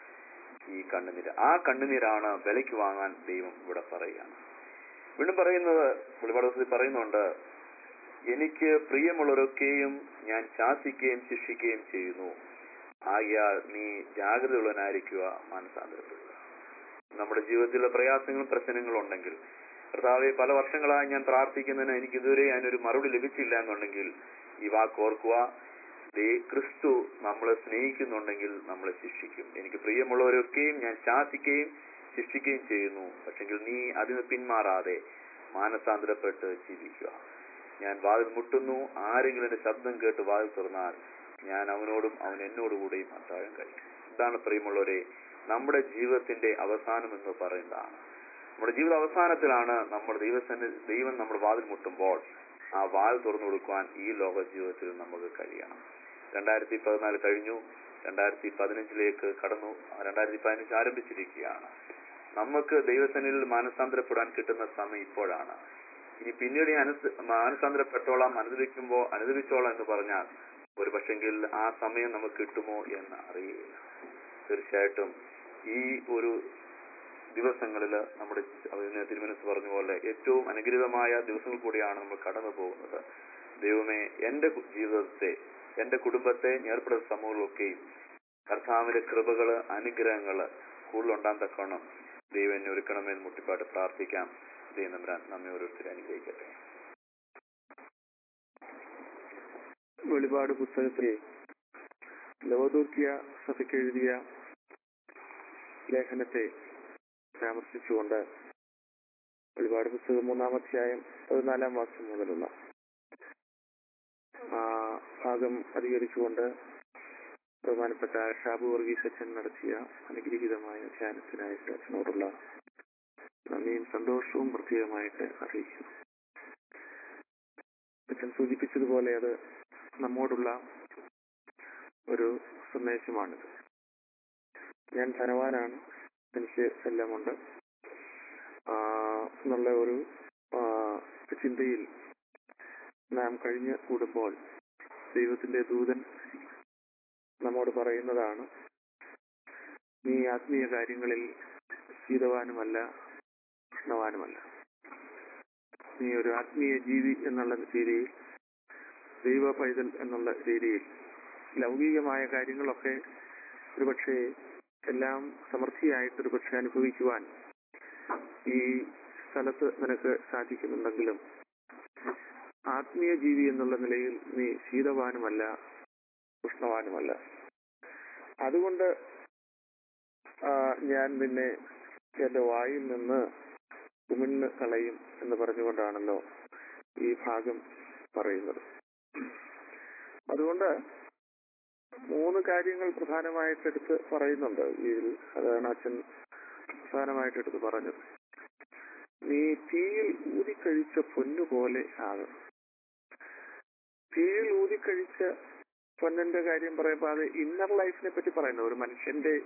ഈ കണ്ണുനീര് ആ കണ്ണുനീരാണ് വിലയ്ക്ക് വാങ്ങാൻ ദൈവം ഇവിടെ പറയുകയാണ് വീണ്ടും പറയുന്നത് വെളിപാടത്തിൽ പറയുന്നുണ്ട് എനിക്ക് പ്രിയമുള്ളവരൊക്കെയും ഞാൻ ശാസിക്കുകയും ശിക്ഷിക്കുകയും ചെയ്യുന്നു ആകിയാൽ നീ ജാഗ്രതയുള്ളവനായിരിക്കുക മനസ്സാന്തരപ്പെടുക നമ്മുടെ ജീവിതത്തിലെ പ്രയാസങ്ങളും പ്രശ്നങ്ങളും ഉണ്ടെങ്കിൽ കർത്താവെ പല വർഷങ്ങളായി ഞാൻ പ്രാർത്ഥിക്കുന്നതിന് എനിക്ക് ഇതുവരെ അതിനൊരു മറുപടി ലഭിച്ചില്ല എന്നുണ്ടെങ്കിൽ ഈ വാക്ക് ഓർക്കുക ദേ ക്രിസ്തു നമ്മളെ സ്നേഹിക്കുന്നുണ്ടെങ്കിൽ നമ്മളെ ശിക്ഷിക്കും എനിക്ക് പ്രിയമുള്ളവരൊക്കെയും ഞാൻ ശാസിക്കുകയും ശിക്ഷിക്കുകയും ചെയ്യുന്നു പക്ഷെങ്കിൽ നീ അതിന് പിന്മാറാതെ മാനസാന്തരപ്പെട്ട് ജീവിക്കുക ഞാൻ വാതിൽ മുട്ടുന്നു ആരെങ്കിലും എന്റെ ശബ്ദം കേട്ട് വാതിൽ തുറന്നാൽ ഞാൻ അവനോടും അവൻ എന്നോടുകൂടെയും അത്താഴം കഴിക്കും ഇതാണ് പ്രിയമുള്ളവരെ നമ്മുടെ ജീവിതത്തിന്റെ അവസാനം എന്ന് പറയുന്നതാണ് നമ്മുടെ ജീവിത അവസാനത്തിലാണ് നമ്മൾ ദൈവസന്നി ദൈവം നമ്മൾ വാതിൽ മുട്ടുമ്പോൾ ആ വാൽ തുറന്നു കൊടുക്കുവാൻ ഈ ലോക ജീവിതത്തിൽ നമുക്ക് കഴിയണം രണ്ടായിരത്തി പതിനാല് കഴിഞ്ഞു രണ്ടായിരത്തി പതിനഞ്ചിലേക്ക് കടന്നു രണ്ടായിരത്തി പതിനഞ്ച് ആരംഭിച്ചിരിക്കുകയാണ് നമുക്ക് ദൈവസനിൽ മാനസാന്തരപ്പെടാൻ കിട്ടുന്ന സമയം ഇപ്പോഴാണ് ഇനി പിന്നീട് ഈ അനുസ മാനസാന്തരപ്പെട്ടോളാം അനുദവിക്കുമ്പോ അനുദവിച്ചോളാം എന്ന് പറഞ്ഞാൽ ഒരു പക്ഷെങ്കിൽ ആ സമയം നമുക്ക് കിട്ടുമോ എന്ന് അറിയില്ല തീർച്ചയായിട്ടും ഈ ഒരു ദിവസങ്ങളിൽ നമ്മുടെ അതിന് തിരുമനസ് പറഞ്ഞ പോലെ ഏറ്റവും അനുഗ്രഹീതമായ ദിവസങ്ങൾ കൂടിയാണ് നമ്മൾ കടന്നു പോകുന്നത് ദൈവമേ എന്റെ കു- ജീവിതത്തെ എന്റെ കുടുംബത്തെ ഏർപ്പെടുന്ന സമൂഹങ്ങളൊക്കെയും കർത്താവിന്റെ കൃപകള് അനുഗ്രഹങ്ങള് കൂടുതലുണ്ടാൻ തക്കവണ്ണം ദൈവം എന്നെ ഒരുക്കണമെന്ന് മുട്ടിപ്പാട്ട് പ്രാർത്ഥിക്കാം ദൈവം നമ്പരാൻ നമ്മെ ഓരോരുത്തരെ അനുഗ്രഹിക്കട്ടെ
വെളിപാട് പുസ്തകത്തിലെ ലവദൂർക്കിയ സഭയ്ക്ക് എഴുതിയ ലേഖനത്തെ പരാമർശിച്ചുകൊണ്ട് വെളിപാട് പുസ്തകം മൂന്നാം അധ്യായം പതിനാലാം വാക്യം മുതലുള്ള ആ ഭാഗം അധികരിച്ചുകൊണ്ട് ബഹുമാനപ്പെട്ട ഷാബു വർഗീസ് അച്ഛൻ നടത്തിയ അനുഗ്രഹീതമായ ധ്യാനത്തിനായിട്ട് അച്ഛനോടുള്ള നന്ദിയും സന്തോഷവും പ്രത്യേകമായിട്ട് അറിയിക്കുന്നു അച്ഛൻ സൂചിപ്പിച്ചതുപോലെ അത് നമ്മോടുള്ള ഒരു സന്ദേശമാണിത് ഞാൻ ധനവാനാണ് എനിക്ക് എല്ലാമുണ്ട് ആ, എന്നുള്ള ഒരു ആ, ചിന്തയിൽ നാം കഴിഞ്ഞ് കൂടുമ്പോൾ ദൈവത്തിന്റെ ദൂതൻ നമ്മോട് പറയുന്നതാണ് നീ ആത്മീയ കാര്യങ്ങളിൽ ശീതവാനുമല്ല ഉഷ്ണവാനുമല്ല നീ ഒരു ആത്മീയ ജീവി എന്നുള്ള രീതിയിൽ ദൈവ പൈതൽ എന്നുള്ള രീതിയിൽ ലൗകികമായ കാര്യങ്ങളൊക്കെ ഒരുപക്ഷെ എല്ലാം സമൃദ്ധിയായിട്ട് ഒരുപക്ഷെ അനുഭവിക്കുവാൻ ഈ സ്ഥലത്ത് നിനക്ക് സാധിക്കുന്നുണ്ടെങ്കിലും ആത്മീയ ജീവി എന്നുള്ള നിലയിൽ നീ ശീതവാനുമല്ല ഉഷ്ണവാനുമല്ല അതുകൊണ്ട് ആ, ഞാൻ നിന്നെ എന്റെ വായിൽ നിന്ന് ഉമിണ്ണ് കളയും എന്ന് പറഞ്ഞുകൊണ്ടാണല്ലോ ഈ ഭാഗം പറയുന്നത് അതുകൊണ്ട് മൂന്ന് കാര്യങ്ങൾ പ്രധാനമായിട്ട് എടുത്ത് പറയുന്നുണ്ട് ഇതിൽ അതാണ് അച്ഛൻ പ്രധാനമായിട്ട് എടുത്ത് പറഞ്ഞത് നീ തീയിൽ ഊതിക്കഴിച്ച പൊന്നുപോലെ ആകും തീയിൽ ഊതിക്കഴിച്ച പൊന്നിന്റെ കാര്യം പറയുമ്പോൾ അത് ഇന്നർ ലൈഫിനെ പറ്റി പറയുന്നത് ഒരു മനുഷ്യന്റെ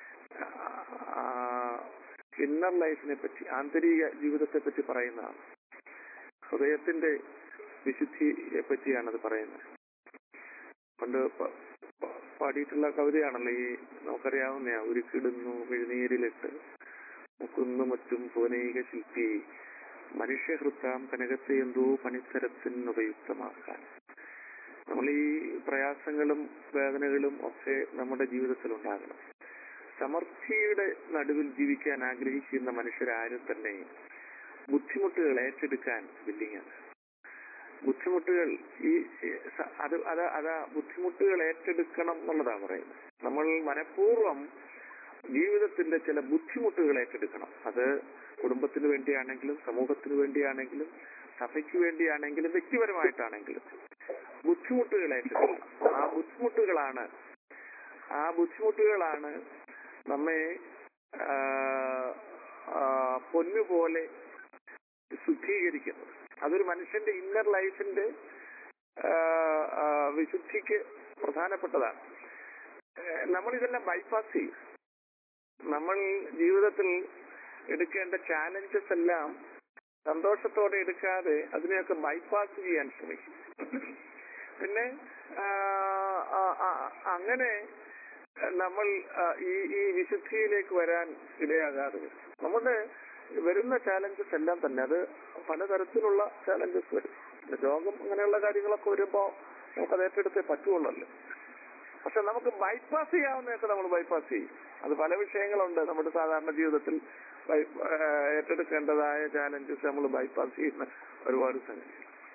ഇന്നർ ലൈഫിനെ പറ്റി ആന്തരിക ജീവിതത്തെ പറ്റി പറയുന്നതാണ് ഹൃദയത്തിന്റെ വിശുദ്ധിയെ പറ്റിയാണ് അത് പറയുന്നത് പണ്ട് പ- പ- പാടിയിട്ടുള്ള കവിതയാണല്ലോ ഈ നമുക്കറിയാവുന്ന ഉരുക്കിടുന്നു വിഴുനീരിലിട്ട് മുക്കുന്നു മറ്റും പൂനൈക ശില്പി മനുഷ്യഹൃത്താം കനകത്തെ എന്തോ പണിത്തരത്തിന് ഉപയുക്തമാക്കാൻ നമ്മൾ ഈ പ്രയാസങ്ങളും വേദനകളും ഒക്കെ നമ്മുടെ ജീവിതത്തിൽ ഉണ്ടാകണം സമൃദ്ധിയുടെ നടുവിൽ ജീവിക്കാൻ ആഗ്രഹിക്കുന്ന മനുഷ്യരാരും തന്നെ ബുദ്ധിമുട്ടുകൾ ഏറ്റെടുക്കാൻ വില്ലിങ്ങാണ് ബുദ്ധിമുട്ടുകൾ ഈ ഈ സ- അത് അത് അത് ആ ബുദ്ധിമുട്ടുകൾ ഏറ്റെടുക്കണം എന്നുള്ളതാണ് പറയുന്നത് നമ്മൾ മനഃപൂർവ്വം ജീവിതത്തിന്റെ ചില ബുദ്ധിമുട്ടുകൾ ഏറ്റെടുക്കണം അത് കുടുംബത്തിന് വേണ്ടിയാണെങ്കിലും സമൂഹത്തിന് വേണ്ടിയാണെങ്കിലും സഭയ്ക്ക് വേണ്ടിയാണെങ്കിലും വ്യക്തിപരമായിട്ടാണെങ്കിലും ബുദ്ധിമുട്ടുകൾ ഏറ്റെടുക്കണം ആ ബുദ്ധിമുട്ടുകളാണ് ആ ബുദ്ധിമുട്ടുകളാണ് നമ്മെ ആ, ആ, പൊന്നുപോലെ ശുദ്ധീകരിക്കുന്നത് അതൊരു മനുഷ്യന്റെ ഇന്നർ ലൈഫിന്റെ ആ, ആ, വിശുദ്ധിക്ക് പ്രധാനപ്പെട്ടതാണ് ഏഹ് നമ്മളിതെല്ലാം ബൈപ്പാസ് ചെയ്യും നമ്മൾ ജീവിതത്തിൽ എടുക്കേണ്ട ചാലഞ്ചസ് എല്ലാം സന്തോഷത്തോടെ എടുക്കാതെ അതിനെയൊക്കെ ബൈപ്പാസ് ചെയ്യാൻ ശ്രമിക്കും പിന്നെ ആ, ആ, ആ, അങ്ങനെ നമ്മൾ ആ, ഈ ഈ വിശുദ്ധിയിലേക്ക് വരാൻ ഇടയാകാതെ വരും നമ്മുടെ വരുന്ന ചാലഞ്ചസ് എല്ലാം തന്നെ അത് പലതരത്തിലുള്ള ചാലഞ്ചസ് വരും രോഗം അങ്ങനെയുള്ള കാര്യങ്ങളൊക്കെ വരുമ്പോ നമുക്കത് ഏറ്റെടുത്തേ പറ്റുള്ളല്ലോ പക്ഷെ നമുക്ക് ബൈപ്പാസ് ചെയ്യാവുന്നതൊക്കെ നമ്മൾ ബൈപ്പാസ് ചെയ്യും അത് പല വിഷയങ്ങളുണ്ട് നമ്മുടെ സാധാരണ ജീവിതത്തിൽ ബൈ- ആ, ഏറ്റെടുക്കേണ്ടതായ ചാലഞ്ചസ് നമ്മൾ ബൈപ്പാസ് ചെയ്യുന്ന ഒരുപാട് സംഗതി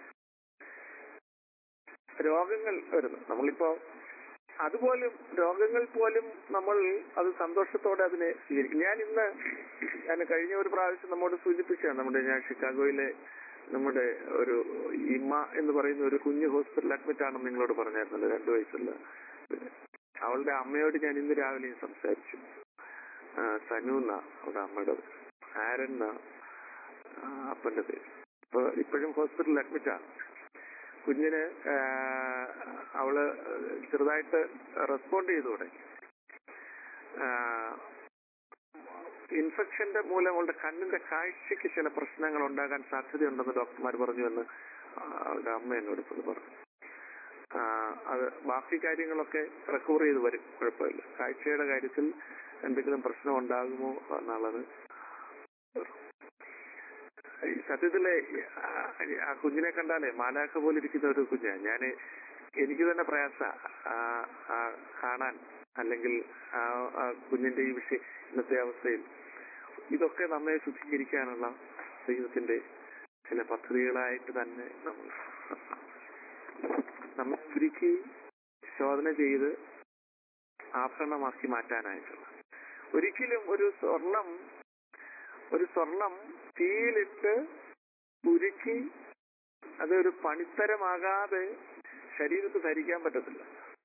രോഗങ്ങൾ വരുന്നു നമ്മളിപ്പോ അതുപോലും രോഗങ്ങൾ പോലും നമ്മൾ അത് സന്തോഷത്തോടെ അതിനെ സ്വീകരിക്കും ഞാൻ ഇന്ന് ഞാൻ കഴിഞ്ഞ ഒരു പ്രാവശ്യം നമ്മോട് സൂചിപ്പിച്ചാണ് നമ്മുടെ ഞാൻ ഷിക്കാഗോയിലെ നമ്മുടെ ഒരു ഇമ്മ എന്ന് പറയുന്ന ഒരു കുഞ്ഞു ഹോസ്പിറ്റലിൽ അഡ്മിറ്റ് ആണെന്ന് നിങ്ങളോട് പറഞ്ഞായിരുന്നല്ലോ രണ്ടു വയസ്സുള്ള അവളുടെ അമ്മയോട് ഞാൻ ഇന്ന് രാവിലെ സംസാരിച്ചു ആ, സനു എന്നാ അവളുടെ അമ്മയുടെ പേര്. ആരൻ എന്നാ ആ, അപ്പന്റെ പേര് ഇപ്പൊ ഇപ്പോഴും ഹോസ്പിറ്റലിൽ അഡ്മിറ്റാണ് കുഞ്ഞിന് ആ, അവള് ചെറുതായിട്ട് റെസ്പോണ്ട് ചെയ്തു തുടങ്ങി ഇൻഫെക്ഷന്റെ മൂലം അവളുടെ കണ്ണിന്റെ കാഴ്ചക്ക് ചില പ്രശ്നങ്ങൾ ഉണ്ടാകാൻ സാധ്യതയുണ്ടെന്ന് ഡോക്ടർമാർ പറഞ്ഞു എന്ന് ആ, അവളുടെ അമ്മ എന്നോട് ഇപ്പോൾ പറഞ്ഞു ആ, അത് ബാക്കി കാര്യങ്ങളൊക്കെ റിക്കവർ ചെയ്ത് വരും കുഴപ്പമില്ല കാഴ്ചയുടെ കാര്യത്തിൽ എന്തെങ്കിലും പ്രശ്നം ഉണ്ടാകുമോ എന്നുള്ളത് ഈ സത്യത്തില് ആ, ആ കുഞ്ഞിനെ കണ്ടാലേ മാലാഖ പോലെ ഇരിക്കുന്ന ഒരു കുഞ്ഞാ ഞാന് എനിക്ക് തന്നെ പ്രയാസ കാണാൻ അല്ലെങ്കിൽ ആ ആ കുഞ്ഞിന്റെ ഈ വിഷയം ഇന്നത്തെ അവസ്ഥയിൽ ഇതൊക്കെ നമ്മെ ശുദ്ധീകരിക്കാനുള്ള ദൈവത്തിന്റെ ചില പദ്ധതികളായിട്ട് തന്നെ നമ്മൾ നമ്മൾ ചുരുക്കി ശോധന ചെയ്ത് ആഭരണമാക്കി മാറ്റാനായിട്ടുള്ള ഒരിക്കലും ഒരു സ്വർണം ഒരു സ്വർണം തീയിലിട്ട് ഉരുക്കി അതൊരു പണിത്തരമാകാതെ ശരീരത്ത് ധരിക്കാൻ പറ്റത്തില്ല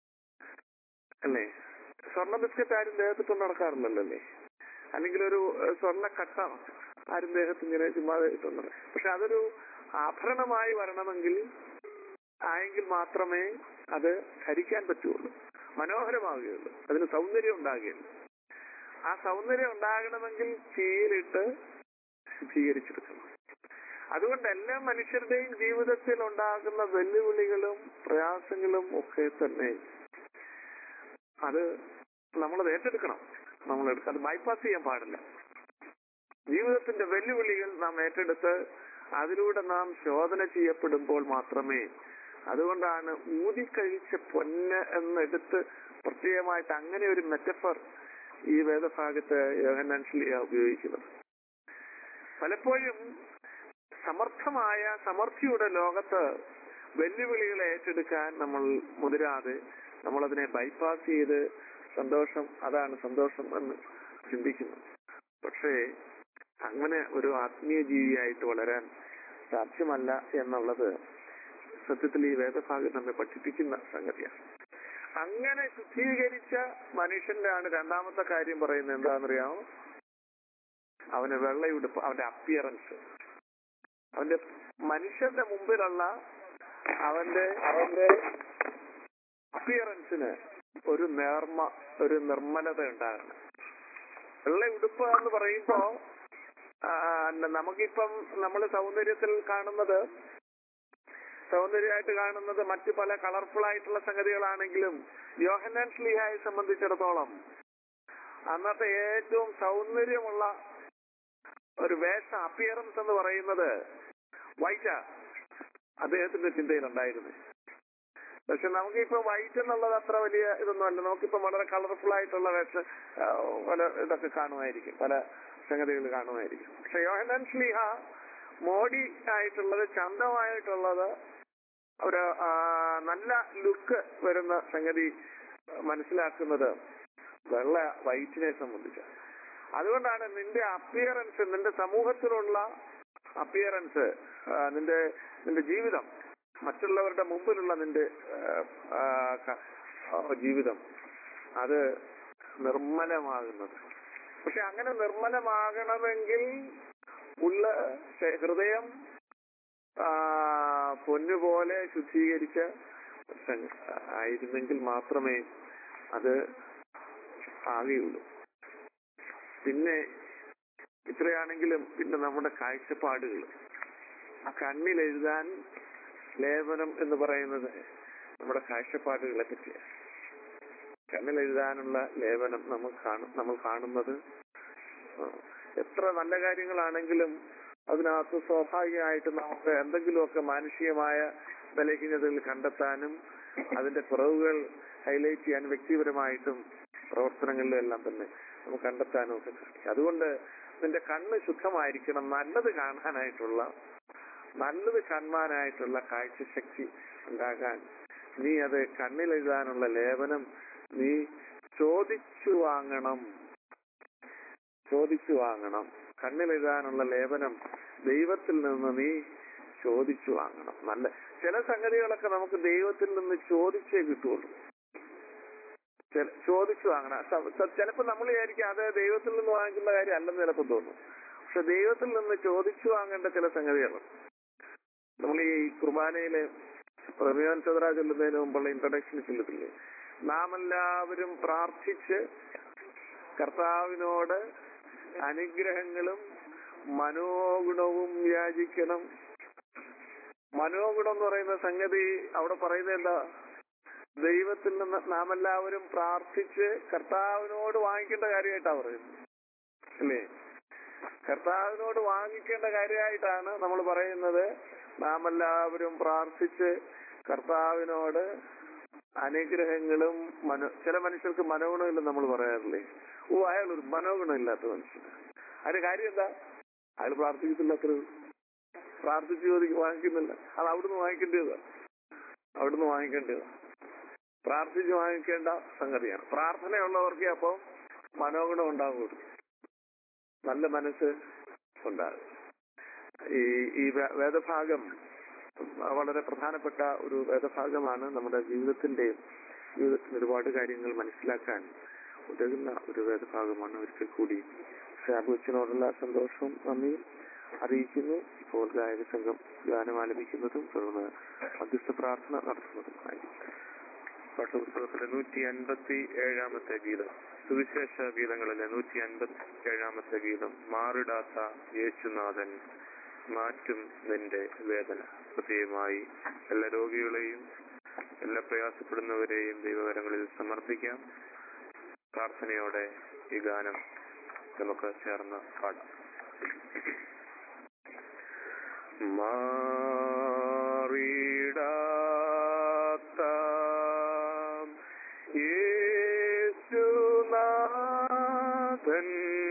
അല്ലേ സ്വർണ്ണ ബിസ്ക്കറ്റ് ആരും ദേഹത്ത് കൊണ്ട് നടക്കാറില്ലല്ലോ അല്ലേ അല്ലെങ്കിൽ ഒരു ഏഹ്, സ്വർണ്ണ കട്ട ആരും ദേഹത്ത് ഇങ്ങനെ ചുമ്മാതെ ഇട്ടുണ്ട് പക്ഷെ അതൊരു ആഭരണമായി വരണമെങ്കിൽ ആയെങ്കിൽ മാത്രമേ അത് ധരിക്കാൻ പറ്റുള്ളൂ മനോഹരമാവുകയുള്ളൂ അതിന് സൗന്ദര്യം ഉണ്ടാകുകയുള്ളൂ ആ സൗന്ദര്യം ഉണ്ടാകണമെങ്കിൽ തീയിലിട്ട് ശുദ്ധീകരിച്ചെടുക്കണം അതുകൊണ്ട് എല്ലാ മനുഷ്യരുടെയും ജീവിതത്തിൽ ഉണ്ടാകുന്ന വെല്ലുവിളികളും പ്രയാസങ്ങളും ഒക്കെ തന്നെ അത് നമ്മളത് ഏറ്റെടുക്കണം നമ്മൾ എടുക്ക- അത് ബൈപ്പാസ് ചെയ്യാൻ പാടില്ല ജീവിതത്തിന്റെ വെല്ലുവിളികൾ നാം ഏറ്റെടുത്ത് അതിലൂടെ നാം ശോധന ചെയ്യപ്പെടുമ്പോൾ മാത്രമേ അതുകൊണ്ടാണ് ഊതിക്കഴിച്ച പൊന്ന് എന്നെടുത്ത് പ്രത്യേകമായിട്ട് അങ്ങനെ ഒരു മെറ്റഫർ ഈ വേദഭാഗത്ത് യോഹന്നാൻ ശ്ലീഹ ഉപയോഗിക്കുന്നത് പലപ്പോഴും സമർത്ഥമായ സമർത്ഥിയുടെ ലോകത്ത് വെല്ലുവിളികളെ ഏറ്റെടുക്കാൻ നമ്മൾ മുതിരാതെ നമ്മൾ അതിനെ ബൈപ്പാസ് ചെയ്ത് സന്തോഷം അതാണ് സന്തോഷം എന്ന് ചിന്തിക്കുന്നു പക്ഷേ അങ്ങനെ ഒരു ആത്മീയ ജീവിയായിട്ട് വളരാൻ സാധ്യമല്ല എന്നുള്ളത് സത്യത്തിൽ ഈ വേദഭാഗം നമ്മെ പഠിപ്പിക്കുന്ന സംഗതിയാണ് അങ്ങനെ ശുദ്ധീകരിച്ച മനുഷ്യന്റെ ആണ് രണ്ടാമത്തെ കാര്യം പറയുന്നത് എന്താണെന്നറിയാമോ അവന് വെള്ളയുടുപ്പ് അവന്റെ അപ്പിയറൻസ് അവന്റെ മനുഷ്യന്റെ മുമ്പിലുള്ള അവന്റെ അവന്റെ അപ്പിയറൻസിന് ഒരു നേർമ ഒരു നിർമ്മലത ഉണ്ടാകണം വെള്ള ഉടുപ്പ് എന്ന് പറയുമ്പോ ആ, നമുക്കിപ്പം നമ്മൾ സൗന്ദര്യത്തിൽ കാണുന്നത് സൗന്ദര്യമായിട്ട് കാണുന്നത് മറ്റു പല കളർഫുൾ ആയിട്ടുള്ള സംഗതികളാണെങ്കിലും യോഹന്നാൻ സ്ലീഹായെ സംബന്ധിച്ചിടത്തോളം അന്നത്തെ ഏറ്റവും സൗന്ദര്യമുള്ള ഒരു വേഷ അപ്പിയറൻസ് എന്ന് പറയുന്നത് വൈറ്റാ അദ്ദേഹത്തിന്റെ ചിന്തയിലുണ്ടായിരുന്നു പക്ഷെ നമുക്കിപ്പോ വൈറ്റ് എന്നുള്ളത് അത്ര വലിയ ഇതൊന്നും അല്ല നമുക്കിപ്പോ വളരെ കളർഫുൾ ആയിട്ടുള്ള വേഷ ആ, പല ഇതൊക്കെ കാണുമായിരിക്കും പല സംഗതികൾ കാണുമായിരിക്കും പക്ഷെ യോഹനാൻ സ്ലീഹ മോഡി ആയിട്ടുള്ളത് ചന്തമായിട്ടുള്ളത് ഒരു ആ, നല്ല ലുക്ക് വരുന്ന സംഗതി മനസ്സിലാക്കുന്നത് വെള്ള വൈറ്റിനെ സംബന്ധിച്ച് അതുകൊണ്ടാണ് നിന്റെ അപ്പിയറൻസ് നിന്റെ സമൂഹത്തിലുള്ള അപ്പിയറൻസ് നിന്റെ നിന്റെ ജീവിതം മറ്റുള്ളവരുടെ മുമ്പിലുള്ള നിന്റെ ആ, ആ, ക- ആ, ജീവിതം അത് നിർമ്മലമാകുന്നത് പക്ഷെ അങ്ങനെ നിർമ്മലമാകണമെങ്കിൽ ഉള്ള ശ- ഹൃദയം ആ, പൊന്നുപോലെ ശുദ്ധീകരിച്ച സംഗ- ആയിരുന്നെങ്കിൽ മാത്രമേ അത് ആകുകയുള്ളൂ പിന്നെ ഇത്രയാണെങ്കിലും പിന്നെ നമ്മുടെ കാഴ്ചപ്പാടുകൾ കണ്ണിൽ എഴുതാൻ ലേപനം എന്ന് പറയുന്നത് നമ്മുടെ കാഴ്ചപ്പാടുകളെ പറ്റിയാണ് കണ്ണിൽ എഴുതാനുള്ള ലേപനം നമ്മൾ കാണും നമ്മൾ കാണുന്നത് ആ, എത്ര നല്ല കാര്യങ്ങളാണെങ്കിലും അതിനകത്ത് സ്വാഭാവികമായിട്ട് നമുക്ക് എന്തെങ്കിലുമൊക്കെ മാനുഷികമായ ബലഹീനതകൾ കണ്ടെത്താനും അതിന്റെ കുറവുകൾ ഹൈലൈറ്റ് ചെയ്യാൻ വ്യക്തിപരമായിട്ടും പ്രവർത്തനങ്ങളിലും എല്ലാം തന്നെ നമുക്ക് കണ്ടെത്താനും ഒക്കെ സാധിക്കും അതുകൊണ്ട് നിന്റെ കണ്ണ് ശുദ്ധമായിരിക്കണം നല്ലത് കാണാനായിട്ടുള്ള നല്ലത് കാണാനായിട്ടുള്ള കാഴ്ചശക്തി ഉണ്ടാകാൻ നീ അത് കണ്ണിലെഴുതാനുള്ള ലേപനം നീ ചോദിച്ചു വാങ്ങണം ചോദിച്ചു വാങ്ങണം കണ്ണിലെഴുതാനുള്ള ലേപനം ദൈവത്തിൽ നിന്ന് നീ ചോദിച്ചു വാങ്ങണം നല്ല ചില സംഗതികളൊക്കെ നമുക്ക് ദൈവത്തിൽ നിന്ന് ചോദിച്ചേ കിട്ടുള്ളൂ ചില- ചോദിച്ചു വാങ്ങണം ചിലപ്പോ നമ്മൾ വിചാരിക്കും അത് ദൈവത്തിൽ നിന്ന് വാങ്ങിക്കുന്ന കാര്യം അല്ലെന്ന് ചിലപ്പോൾ തോന്നും പക്ഷെ പക്ഷെ ദൈവത്തിൽ നിന്ന് ചോദിച്ചു വാങ്ങേണ്ട ചില സംഗതികളുണ്ട് നമ്മൾ ഈ കുർബാനയിലെ പ്രമേയൻ ചന്ദ്ര ചൊല്ലുന്നതിന് മുമ്പുള്ള ഇൻട്രഡക്ഷൻ ചൊല്ലത്തില്ലേ നാം എല്ലാവരും പ്രാർത്ഥിച്ച് കർത്താവിനോട് അനുഗ്രഹങ്ങളും മനോഗുണവും യാചിക്കണം മനോഗുണം എന്ന് പറയുന്ന സംഗതി അവിടെ പറയുന്നത് എന്താ ദൈവത്തിൽ നിന്ന് നാം എല്ലാവരും പ്രാർത്ഥിച്ച് കർത്താവിനോട് വാങ്ങിക്കേണ്ട കാര്യമായിട്ടാ പറയുന്നത് അല്ലേ കർത്താവിനോട് വാങ്ങിക്കേണ്ട കാര്യമായിട്ടാണ് നമ്മൾ പറയുന്നത് നാം എല്ലാവരും പ്രാർത്ഥിച്ച് കർത്താവിനോട് അനുഗ്രഹങ്ങളും മനോ ചില മനുഷ്യർക്ക് മനോഗുണമില്ലെന്ന് നമ്മൾ പറയാറില്ലേ ഓ അയാൾ ഒരു മനോഗുണമില്ലാത്ത മനുഷ്യൻ അതിന്റെ കാര്യം എന്താ അയാൾ പ്രാർത്ഥിക്കത്തില്ല അത്ര പ്രാർത്ഥിച്ച് ചോദിക്കും വാങ്ങിക്കുന്നില്ല അത് അവിടുന്ന് വാങ്ങിക്കേണ്ടതാ അവിടുന്ന് വാങ്ങിക്കേണ്ടതാ പ്രാർത്ഥിച്ച് വാങ്ങിക്കേണ്ട സംഗതിയാണ് പ്രാർത്ഥനയുള്ളവർക്ക് അപ്പം മനോഗുണം ഉണ്ടാകുള്ളൂ നല്ല മനസ്സ് ഉണ്ടാകും ഈ ഈ വേ- വേദഭാഗം വളരെ പ്രധാനപ്പെട്ട ഒരു വേദഭാഗമാണ് നമ്മുടെ ജീവിതത്തിന്റെ ജീവിതത്തിൽ ഒരുപാട് കാര്യങ്ങൾ മനസ്സിലാക്കാൻ ഉതകുന്ന ഒരു വേദഭാഗമാണ് ഒരിക്കൽ കൂടി ഷാബുച്ചിനോടുള്ള സന്തോഷവും നന്ദിയും അറിയിക്കുന്നു ഇപ്പോൾ ഗായക സംഘം ഗാനം ആലപിക്കുന്നതും തുടർന്ന് മധ്യസ്ഥ പ്രാർത്ഥന നടത്തുന്നതുമായിരിക്കും
പാഠപുസ്തകത്തിലെ നൂറ്റി അൻപത്തി ഏഴാമത്തെ ഗീതം സുവിശേഷ ഗീതങ്ങളിലെ നൂറ്റി അൻപത്തി ഏഴാമത്തെ ഗീതം മാറിടാത്ത യേശുനാഥൻ മാറ്റും നിന്റെ വേദന പ്രത്യേകമായി എല്ലാ രോഗികളെയും എല്ലാ പ്രയാസപ്പെടുന്നവരെയും ദൈവകരങ്ങളിൽ സമർപ്പിക്കാം പ്രാർത്ഥനയോടെ ഈ ഗാനം നമുക്ക് ചേർന്ന് പാടാം മാറിടാത്ത യേശുനാഥൻ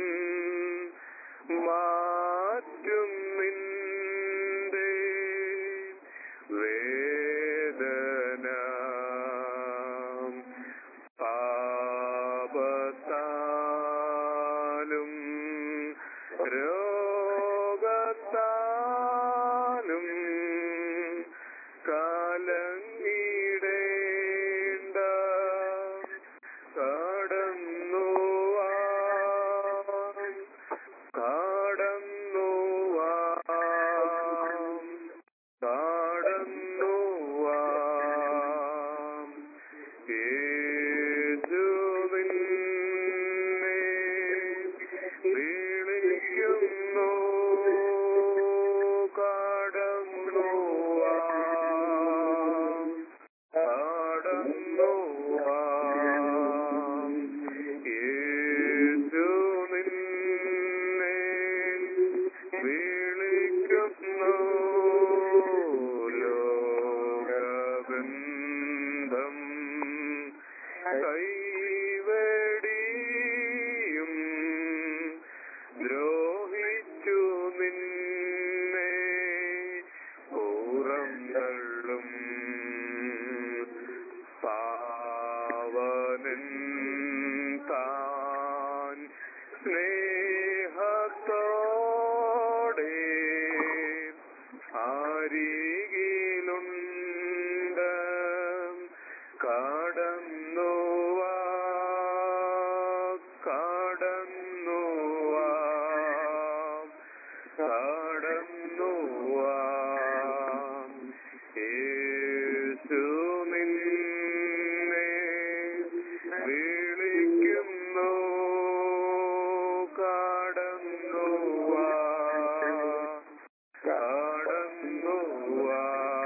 മാറ്റും നിന്റെ വേദന പാപത്താലും രോഗത്താലും കലങ്ങിടേണ്ട കടന്നു കടന്നു കടന്നു യേശുവിനെ വിളിക്കുന്നു കടന്നു കടന്നു യേശു നിന്നെ വിളിക്കുന്നു ലോകബന്ധം കൈവടിയും ദ്രോഹിച്ചു നിന്നെ പൂറം തള്ളും പാവനൻ താൻ സ്നേഹത്തോടെ അരികിലുണ്ട് കടന്നു വാ കടന്നു വാ കടന്നു വാ യേശു നിന്നെ വിളിക്കുന്നു കടന്നു വാ കടന്നു വാ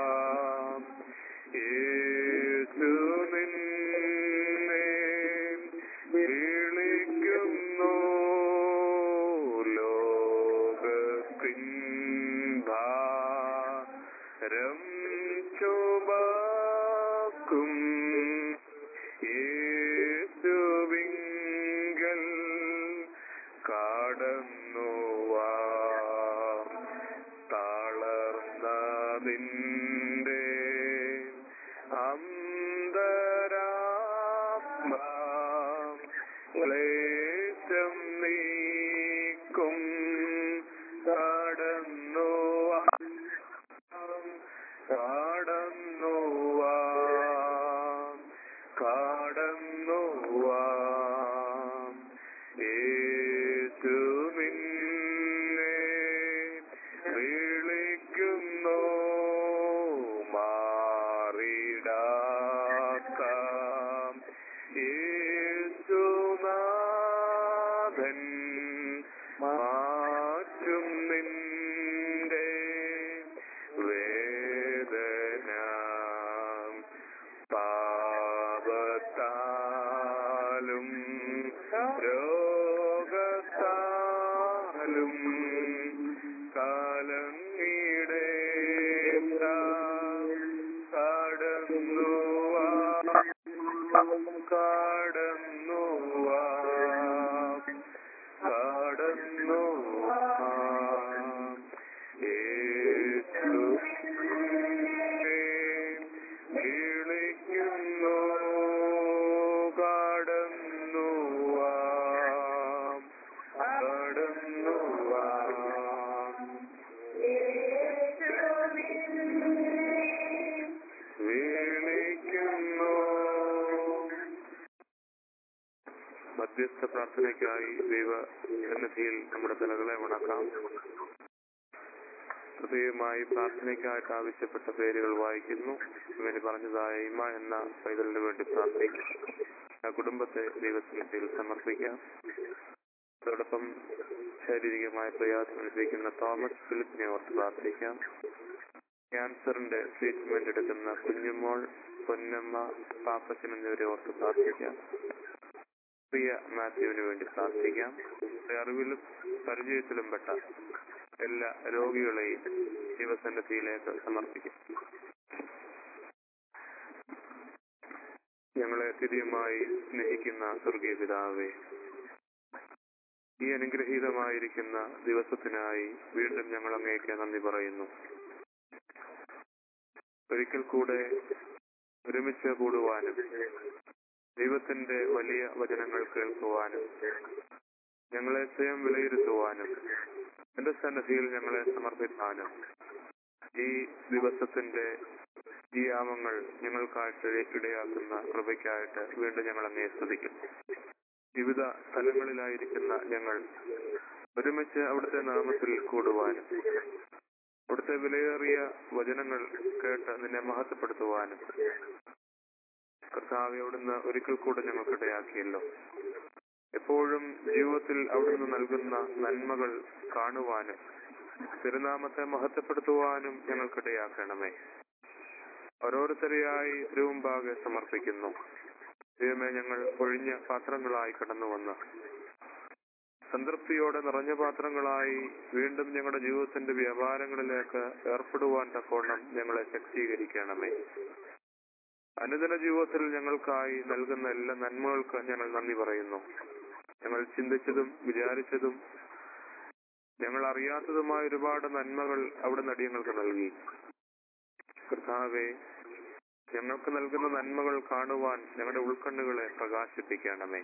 യേശു നിന്നെ വിളിക്കുന്നു ലോകത്തിൻ ഭാരം ചുമക്കും യേശുവിങ്കൽ കടന്നു വാ തളർന്നതിൻ്റെ അന്തരാത്മ ക്ലേശം നീക്കും കടന്നു വാ കടന്നു വാ രോഗത്താലും കാലങ്ങീടേണ്ട കടന്നു വാ കടന്നു വാ കടന്നു വാ യേശുവേ, വിളിക്കുന്നു കടന്നു വാ കടന്നു വാ വിളിക്കുന്നു മധ്യസ്ഥ പ്രാർത്ഥനയ്ക്കായി ദൈവ സന്നിധിയിൽ നമ്മുടെ തലകളെ വണക്കാം പ്രത്യേകമായി പ്രാർത്ഥനയ്ക്കായിട്ട് ആവശ്യപ്പെട്ട പേരുകൾ വായിക്കുന്നു ഇവന് പറഞ്ഞതായ ഇമ എന്ന പൈതലിന് വേണ്ടി പ്രാർത്ഥിക്കാം ആ കുടുംബത്തെ ദൈവസന്നിധിയിൽ സമർപ്പിക്കാം അതോടൊപ്പം ശാരീരികമായ പ്രയാസം അനുഭവിക്കുന്ന തോമസ് ഫിലിപ്പിനെ ഓർത്ത് പ്രാർത്ഥിക്കാം ക്യാൻസറിന്റെ ട്രീറ്റ്മെന്റ് എടുക്കുന്ന കുഞ്ഞുമോൾ പൊന്നമ്മ പാപ്പച്ചൻ എന്നിവരെ ഓർത്ത് പ്രാർത്ഥിക്കാം പ്രിയ മാത്യുവിന് വേണ്ടി പ്രാർത്ഥിക്കാം നമ്മുടെ അറിവിലും പരിചയത്തിലും പെട്ട എല്ലാ രോഗികളെയും ദൈവസന്നിധിയിലേക്ക് സമർപ്പിക്കും ഞങ്ങളെ തിരിയുമായി സ്നേഹിക്കുന്ന സ്വർഗീയ പിതാവേ ഈ അനുഗ്രഹീതമായിരിക്കുന്ന ദിവസത്തിനായി വീണ്ടും ഞങ്ങൾ അങ്ങേക്ക് നന്ദി പറയുന്നു ഒരിക്കൽ കൂടെ ഒരുമിച്ച് കൂടുവാനും ദൈവത്തിന്റെ വലിയ വചനങ്ങൾ കേൾക്കുവാനും ഞങ്ങളെ സ്വയം വിലയിരുത്തുവാനും എന്റെ സന്നദ്ധിയിൽ ഞങ്ങളെ സമർപ്പിക്കാനും ഈ ദിവസത്തിന്റെ ഈ യാമങ്ങൾ ഞങ്ങൾക്കായിട്ട് ഇടയാക്കുന്ന കൃപയ്ക്കായിട്ട് വീണ്ടും ഞങ്ങൾ അങ്ങേ സ്തുതിക്കുന്നു വിവിധ സ്ഥലങ്ങളിലായിരിക്കുന്ന ഞങ്ങൾ ഒരുമിച്ച് അവിടുത്തെ നാമത്തിൽ കൂടുവാനും അവിടുത്തെ വിലയേറിയ വചനങ്ങൾ കേട്ട് നിന്നെ മഹത്വപ്പെടുത്തുവാനും കർത്താവെ അവിടുന്ന് ഒരിക്കൽ കൂടെ ഞങ്ങൾക്കിടയാക്കിയല്ലോ എപ്പോഴും ജീവിതത്തിൽ അവിടുന്ന് നൽകുന്ന നന്മകൾ കാണുവാനും തിരുനാമത്തെ മഹത്വപ്പെടുത്തുവാനും ഞങ്ങൾക്കിടയാക്കണമേ ഓരോരുത്തരെയായി തിരുമുമ്പാകെ സമർപ്പിക്കുന്നു ദൈവമേ ഞങ്ങൾ ഒഴിഞ്ഞ പാത്രങ്ങളായി കടന്നു വന്ന് സംതൃപ്തിയോടെ നിറഞ്ഞ പാത്രങ്ങളായി വീണ്ടും ഞങ്ങളുടെ ജീവിതത്തിന്റെ വ്യാപാരങ്ങളിലേക്ക് ഏർപ്പെടുവാൻ തക്കോണം ഞങ്ങളെ ശക്തീകരിക്കണമേ അനുദിന ജീവിതത്തിൽ ഞങ്ങൾക്കായി നൽകുന്ന എല്ലാ നന്മകൾക്ക് ഞങ്ങൾ നന്ദി പറയുന്നു ഞങ്ങൾ ചിന്തിച്ചതും വിചാരിച്ചതും ഞങ്ങൾ അറിയാത്തതുമായ ഒരുപാട് നന്മകൾ അവിടെ നടിയങ്ങൾക്ക് നൽകി കർത്താവെ ഞങ്ങൾക്ക് നൽകുന്ന നന്മകൾ കാണുവാൻ ഞങ്ങളുടെ ഉൾക്കണ്ണുകളെ പ്രകാശിപ്പിക്കണമേ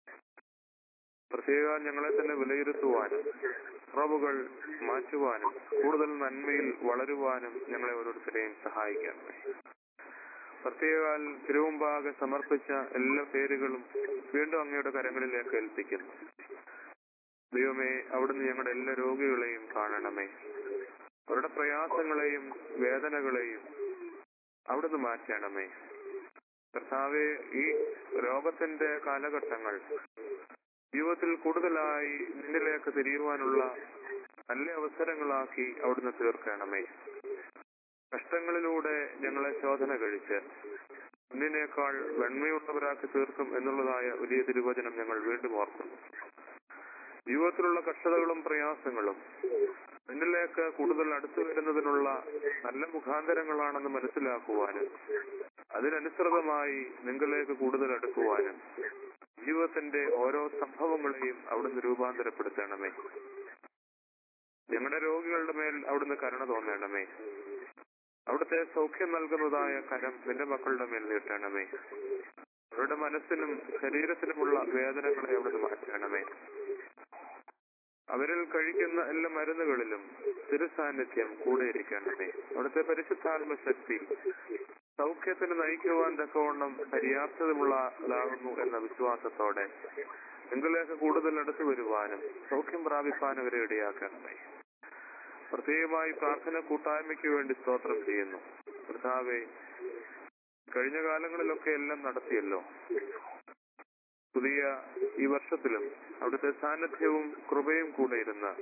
പ്രത്യേക ഞങ്ങളെ തന്നെ വിലയിരുത്തുവാനും കുറവുകൾ മാറ്റുവാനും കൂടുതൽ നന്മയിൽ വളരുവാനും ഞങ്ങളെ ഓരോരുത്തരെയും സഹായിക്കണമേ പ്രത്യേകാൽ തിരുവുമ്പാകെ സമർപ്പിച്ച എല്ലാ പേരുകളും വീണ്ടും അങ്ങയുടെ കരങ്ങളിലേക്ക് ഏൽപ്പിക്കുന്നു ദൈവമേ അവിടുന്ന് ഞങ്ങളുടെ എല്ലാ രോഗികളെയും കാണണമേ അവരുടെ പ്രയാസങ്ങളെയും വേദനകളെയും അവിടുന്ന് മാറ്റണമേ കർത്താവെ ഈ രോഗത്തിന്റെ കാലഘട്ടങ്ങൾ ജീവിതത്തിൽ കൂടുതലായി നിന്നിലേക്ക് തിരിയുവാനുള്ള നല്ല അവസരങ്ങളാക്കി അവിടുന്ന് തീർക്കണമേ കഷ്ടങ്ങളിലൂടെ ഞങ്ങളെ ശോധന കഴിച്ച് മുന്നിനേക്കാൾ വെണ്മയുള്ളവരാക്കി തീർക്കും എന്നുള്ളതായ വലിയ തിരുവചനം ഞങ്ങൾ വീണ്ടും ഓർക്കുന്നു ജീവിതത്തിലുള്ള കഷ്ടതകളും പ്രയാസങ്ങളും നിന്നിലേക്ക് കൂടുതൽ അടുത്തു വരുന്നതിനുള്ള നല്ല മുഖാന്തരങ്ങളാണെന്ന് മനസ്സിലാക്കുവാനും അതിനനുസൃതമായി നിങ്ങളിലേക്ക് കൂടുതൽ അടുക്കുവാനും ജീവിതത്തിന്റെ ഓരോ സംഭവങ്ങളെയും അവിടുന്ന് രൂപാന്തരപ്പെടുത്തണമേ ഞങ്ങളുടെ രോഗികളുടെ മേൽ അവിടുന്ന് കരുണ തോന്നണമേ അവിടുത്തെ സൗഖ്യം നൽകുന്നതായ കരം നിന്റെ മക്കളുടെ മേൽ നീട്ടണമേ അവരുടെ മനസ്സിനും ശരീരത്തിനുമുള്ള വേദനകളെ അവിടുന്ന് മാറ്റണമേ അവരിൽ കഴിക്കുന്ന എല്ലാ മരുന്നുകളിലും തിരുസാന്നിധ്യം കൂടെ ഇരിക്കണമേ അവിടുത്തെ പരിശുദ്ധാത്മ ശക്തി സൗഖ്യത്തിന് നയിക്കുവാൻ തക്കവണ്ണം പര്യാപ്തതമുള്ളതാകുന്നു എന്ന വിശ്വാസത്തോടെ നിങ്ങളിലേക്ക് കൂടുതൽ അടുത്തു വരുവാനും സൗഖ്യം പ്രാപിപ്പാൻ അവരെ ഇടയാക്കണമേ പ്രത്യേകമായി പ്രാർത്ഥന കൂട്ടായ്മയ്ക്ക് വേണ്ടി സ്തോത്രം ചെയ്യുന്നു കർത്താവെ കഴിഞ്ഞ കാലങ്ങളിലൊക്കെ എല്ലാം നടത്തിയല്ലോ പുതിയ ഈ വർഷത്തിലും അവിടുത്തെ സാന്നിധ്യവും കൃപയും കൂടെ ഇരുന്ന്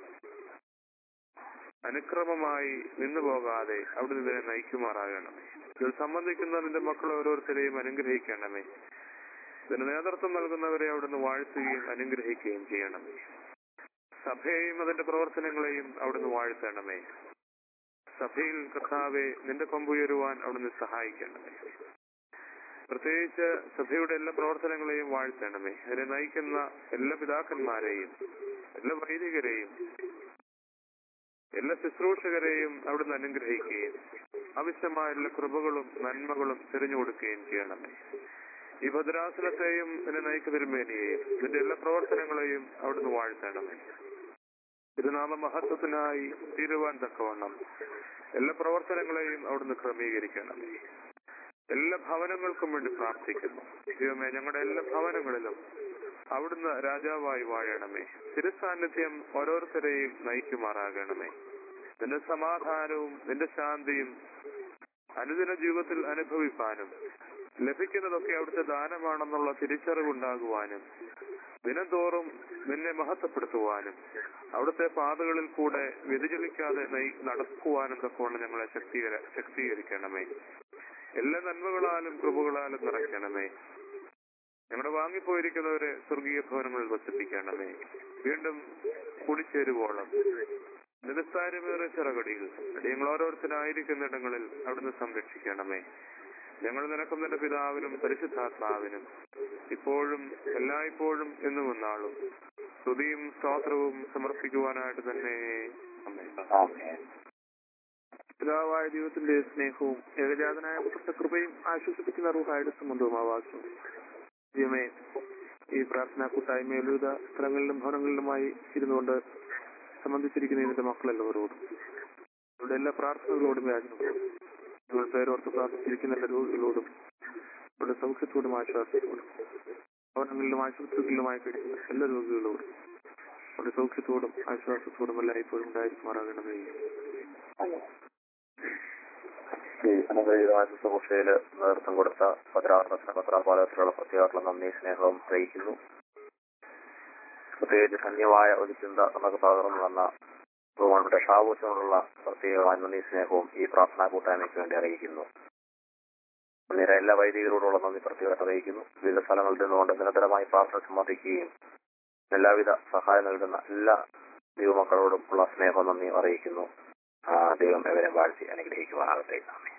അനുക്രമമായി നിന്നു പോകാതെ അവിടുന്ന് ഇതിനെ നയിക്കുമാറാകണമേ ഇതിൽ സംബന്ധിക്കുന്ന നിന്റെ മക്കളെ ഓരോരുത്തരെയും അനുഗ്രഹിക്കണമേ ഇതിന് നേതൃത്വം നൽകുന്നവരെ അവിടുന്ന് വാഴ്ത്തുകയും അനുഗ്രഹിക്കുകയും ചെയ്യണമേ സഭയെയും അതിന്റെ പ്രവർത്തനങ്ങളെയും അവിടുന്ന് വാഴ്ത്തണമേ സഭയിൽ കർത്താവെ നിന്റെ കൊമ്പുയരുവാൻ അവിടുന്ന് സഹായിക്കണമേ പ്രത്യേകിച്ച് സഭയുടെ എല്ലാ പ്രവർത്തനങ്ങളെയും വാഴ്ത്തണമേ അതിനെ നയിക്കുന്ന എല്ലാ പിതാക്കന്മാരെയും എല്ലാ വൈദികരെയും എല്ലാ ശുശ്രൂഷകരെയും അവിടുന്ന് അനുഗ്രഹിക്കുകയും ആവശ്യമായ എല്ലാ കൃപകളും നന്മകളും തിരഞ്ഞു കൊടുക്കുകയും ചെയ്യണമേ ഈ ഭദ്രാസനത്തെയും ഇതിനെ നയിക്കുന്നതിരുമേനിയെയും ഇതിന്റെ എല്ലാ പ്രവർത്തനങ്ങളെയും അവിടുന്ന് വാഴ്ത്തണമേ തിരുനാമ മഹത്വത്തിനായി തീരുവാൻ തക്കവണ്ണം എല്ലാ പ്രവർത്തനങ്ങളെയും അവിടുന്ന് ക്രമീകരിക്കണമേ എല്ലാ ഭവനങ്ങൾക്കും വേണ്ടി പ്രാർത്ഥിക്കുന്നു ദൈവമേ ഞങ്ങളുടെ എല്ലാ ഭവനങ്ങളിലും അവിടുന്ന് രാജാവായി വാഴണമേ തിരുസാന്നിധ്യം ഓരോരുത്തരെയും നയിക്കുമാറാകണമേ നിന്റെ സമാധാനവും നിന്റെ ശാന്തിയും അനുദിന ജീവിതത്തിൽ അനുഭവിപ്പാനും ലഭിക്കുന്നതൊക്കെ അവിടുത്തെ ദാനമാണെന്നുള്ള തിരിച്ചറിവുണ്ടാകുവാനും ദിനംതോറും നിന്നെ മഹത്വപ്പെടുത്തുവാനും അവിടുത്തെ പാതകളിൽ കൂടെ വ്യതിചലിക്കാതെ നയി നടക്കുവാനും തക്കവണ്ണം ഞങ്ങളെ ശക്തീകര ശക്തീകരിക്കണമേ എല്ലാ നന്മകളാലും കൃപകളാലും നിറയ്ക്കണമേ ഞങ്ങളുടെ വാങ്ങിപ്പോയിരിക്കുന്നവരെ സ്വർഗീയ ഭവനങ്ങളിൽ വസിപ്പിക്കണമേ വീണ്ടും കൂടിച്ചേരുവോളം നിരസ്ഥാര്യമേറെ ചിറകടികൾ ഞങ്ങൾ ഓരോരുത്തരായിരിക്കുന്നിടങ്ങളിൽ അവിടുന്ന് സംരക്ഷിക്കണമേ ഞങ്ങൾ നിനക്കും നിന്റെ പിതാവിനും പരിശുദ്ധാത്മാവിനും ഇപ്പോഴും എല്ലായ്പ്പോഴും എന്നും എന്നാളും സ്തുതിയും സ്തോത്രവും സമർപ്പിക്കുവാനായിട്ട് തന്നെ അമ്മേ
ആമേൻ
പിതാവായ ദൈവത്തിന്റെ സ്നേഹവും ഏകജാതനായ പുത്രന്റെ കൃപയും ആശ്വസിപ്പിക്കുന്ന റൂഹായുടെ സംബന്ധവുമാവാക്കും ദൈവമേ ഈ പ്രാർത്ഥനാ കൂട്ടായ്മയിൽ വിവിധ സ്ഥലങ്ങളിലും ഭവനങ്ങളിലുമായി ഇരുന്നുകൊണ്ട് സംബന്ധിച്ചിരിക്കുന്ന ഇതിന്റെ മക്കളെല്ലാവരോടും അവരുടെ എല്ലാ പ്രാർത്ഥനകളോടും യാചനകളോടും നിങ്ങൾ പേരോർത്ത് പ്രാർത്ഥിച്ചിരിക്കുന്ന എല്ലാ രോഗികളോടും അവരുടെ സൗഖ്യത്തോടും ആശ്വാസത്തോടും ഭവനങ്ങളിലും ആശുപത്രികളിലുമായി കഴിയുന്ന എല്ലാ രോഗികളോടും അവരുടെ സൗഖ്യത്തോടും ആശ്വാസത്തോടും എല്ലായ്പ്പോഴും ഉണ്ടായിരിക്കുമാറാകണമേ
ഈ അനുഗ്രഹീതമായ ശുശ്രൂഷയിൽ നേതൃത്വം കൊടുത്ത ഭദ്രാസന പത്രാപാലകത്തിലുള്ള പ്രത്യേകമായിട്ടുള്ള നന്ദി സ്നേഹവും അറിയിക്കുന്നു പ്രത്യേകിച്ച് ധന്യമായ ഒരു ചിന്ത നമുക്ക് പകർന്നു വന്ന ബഹുമാനപ്പെട്ട ഷാവൂസിനോടുള്ള പ്രത്യേകമായ നന്ദി സ്നേഹവും ഈ പ്രാർത്ഥനാ കൂട്ടായ്മയ്ക്ക് വേണ്ടി അറിയിക്കുന്നു നേരെ എല്ലാ വൈദികരോടുള്ള നന്ദി പ്രത്യേകത അറിയിക്കുന്നു വിവിധ സ്ഥലങ്ങളിൽ നിന്നുകൊണ്ട് നിരന്തരമായി പ്രാർത്ഥന സമ്മതിക്കുകയും എല്ലാവിധ സഹായം നൽകുന്ന എല്ലാ ദൈവമക്കളോടും ഉള്ള സ്നേഹവും നന്ദിയും അറിയിക്കുന്നു ആ ദൈവം എവരെ വാഴ്ത്തി അനുഗ്രഹിക്കുവാനാകട്ടെ ആമേൻ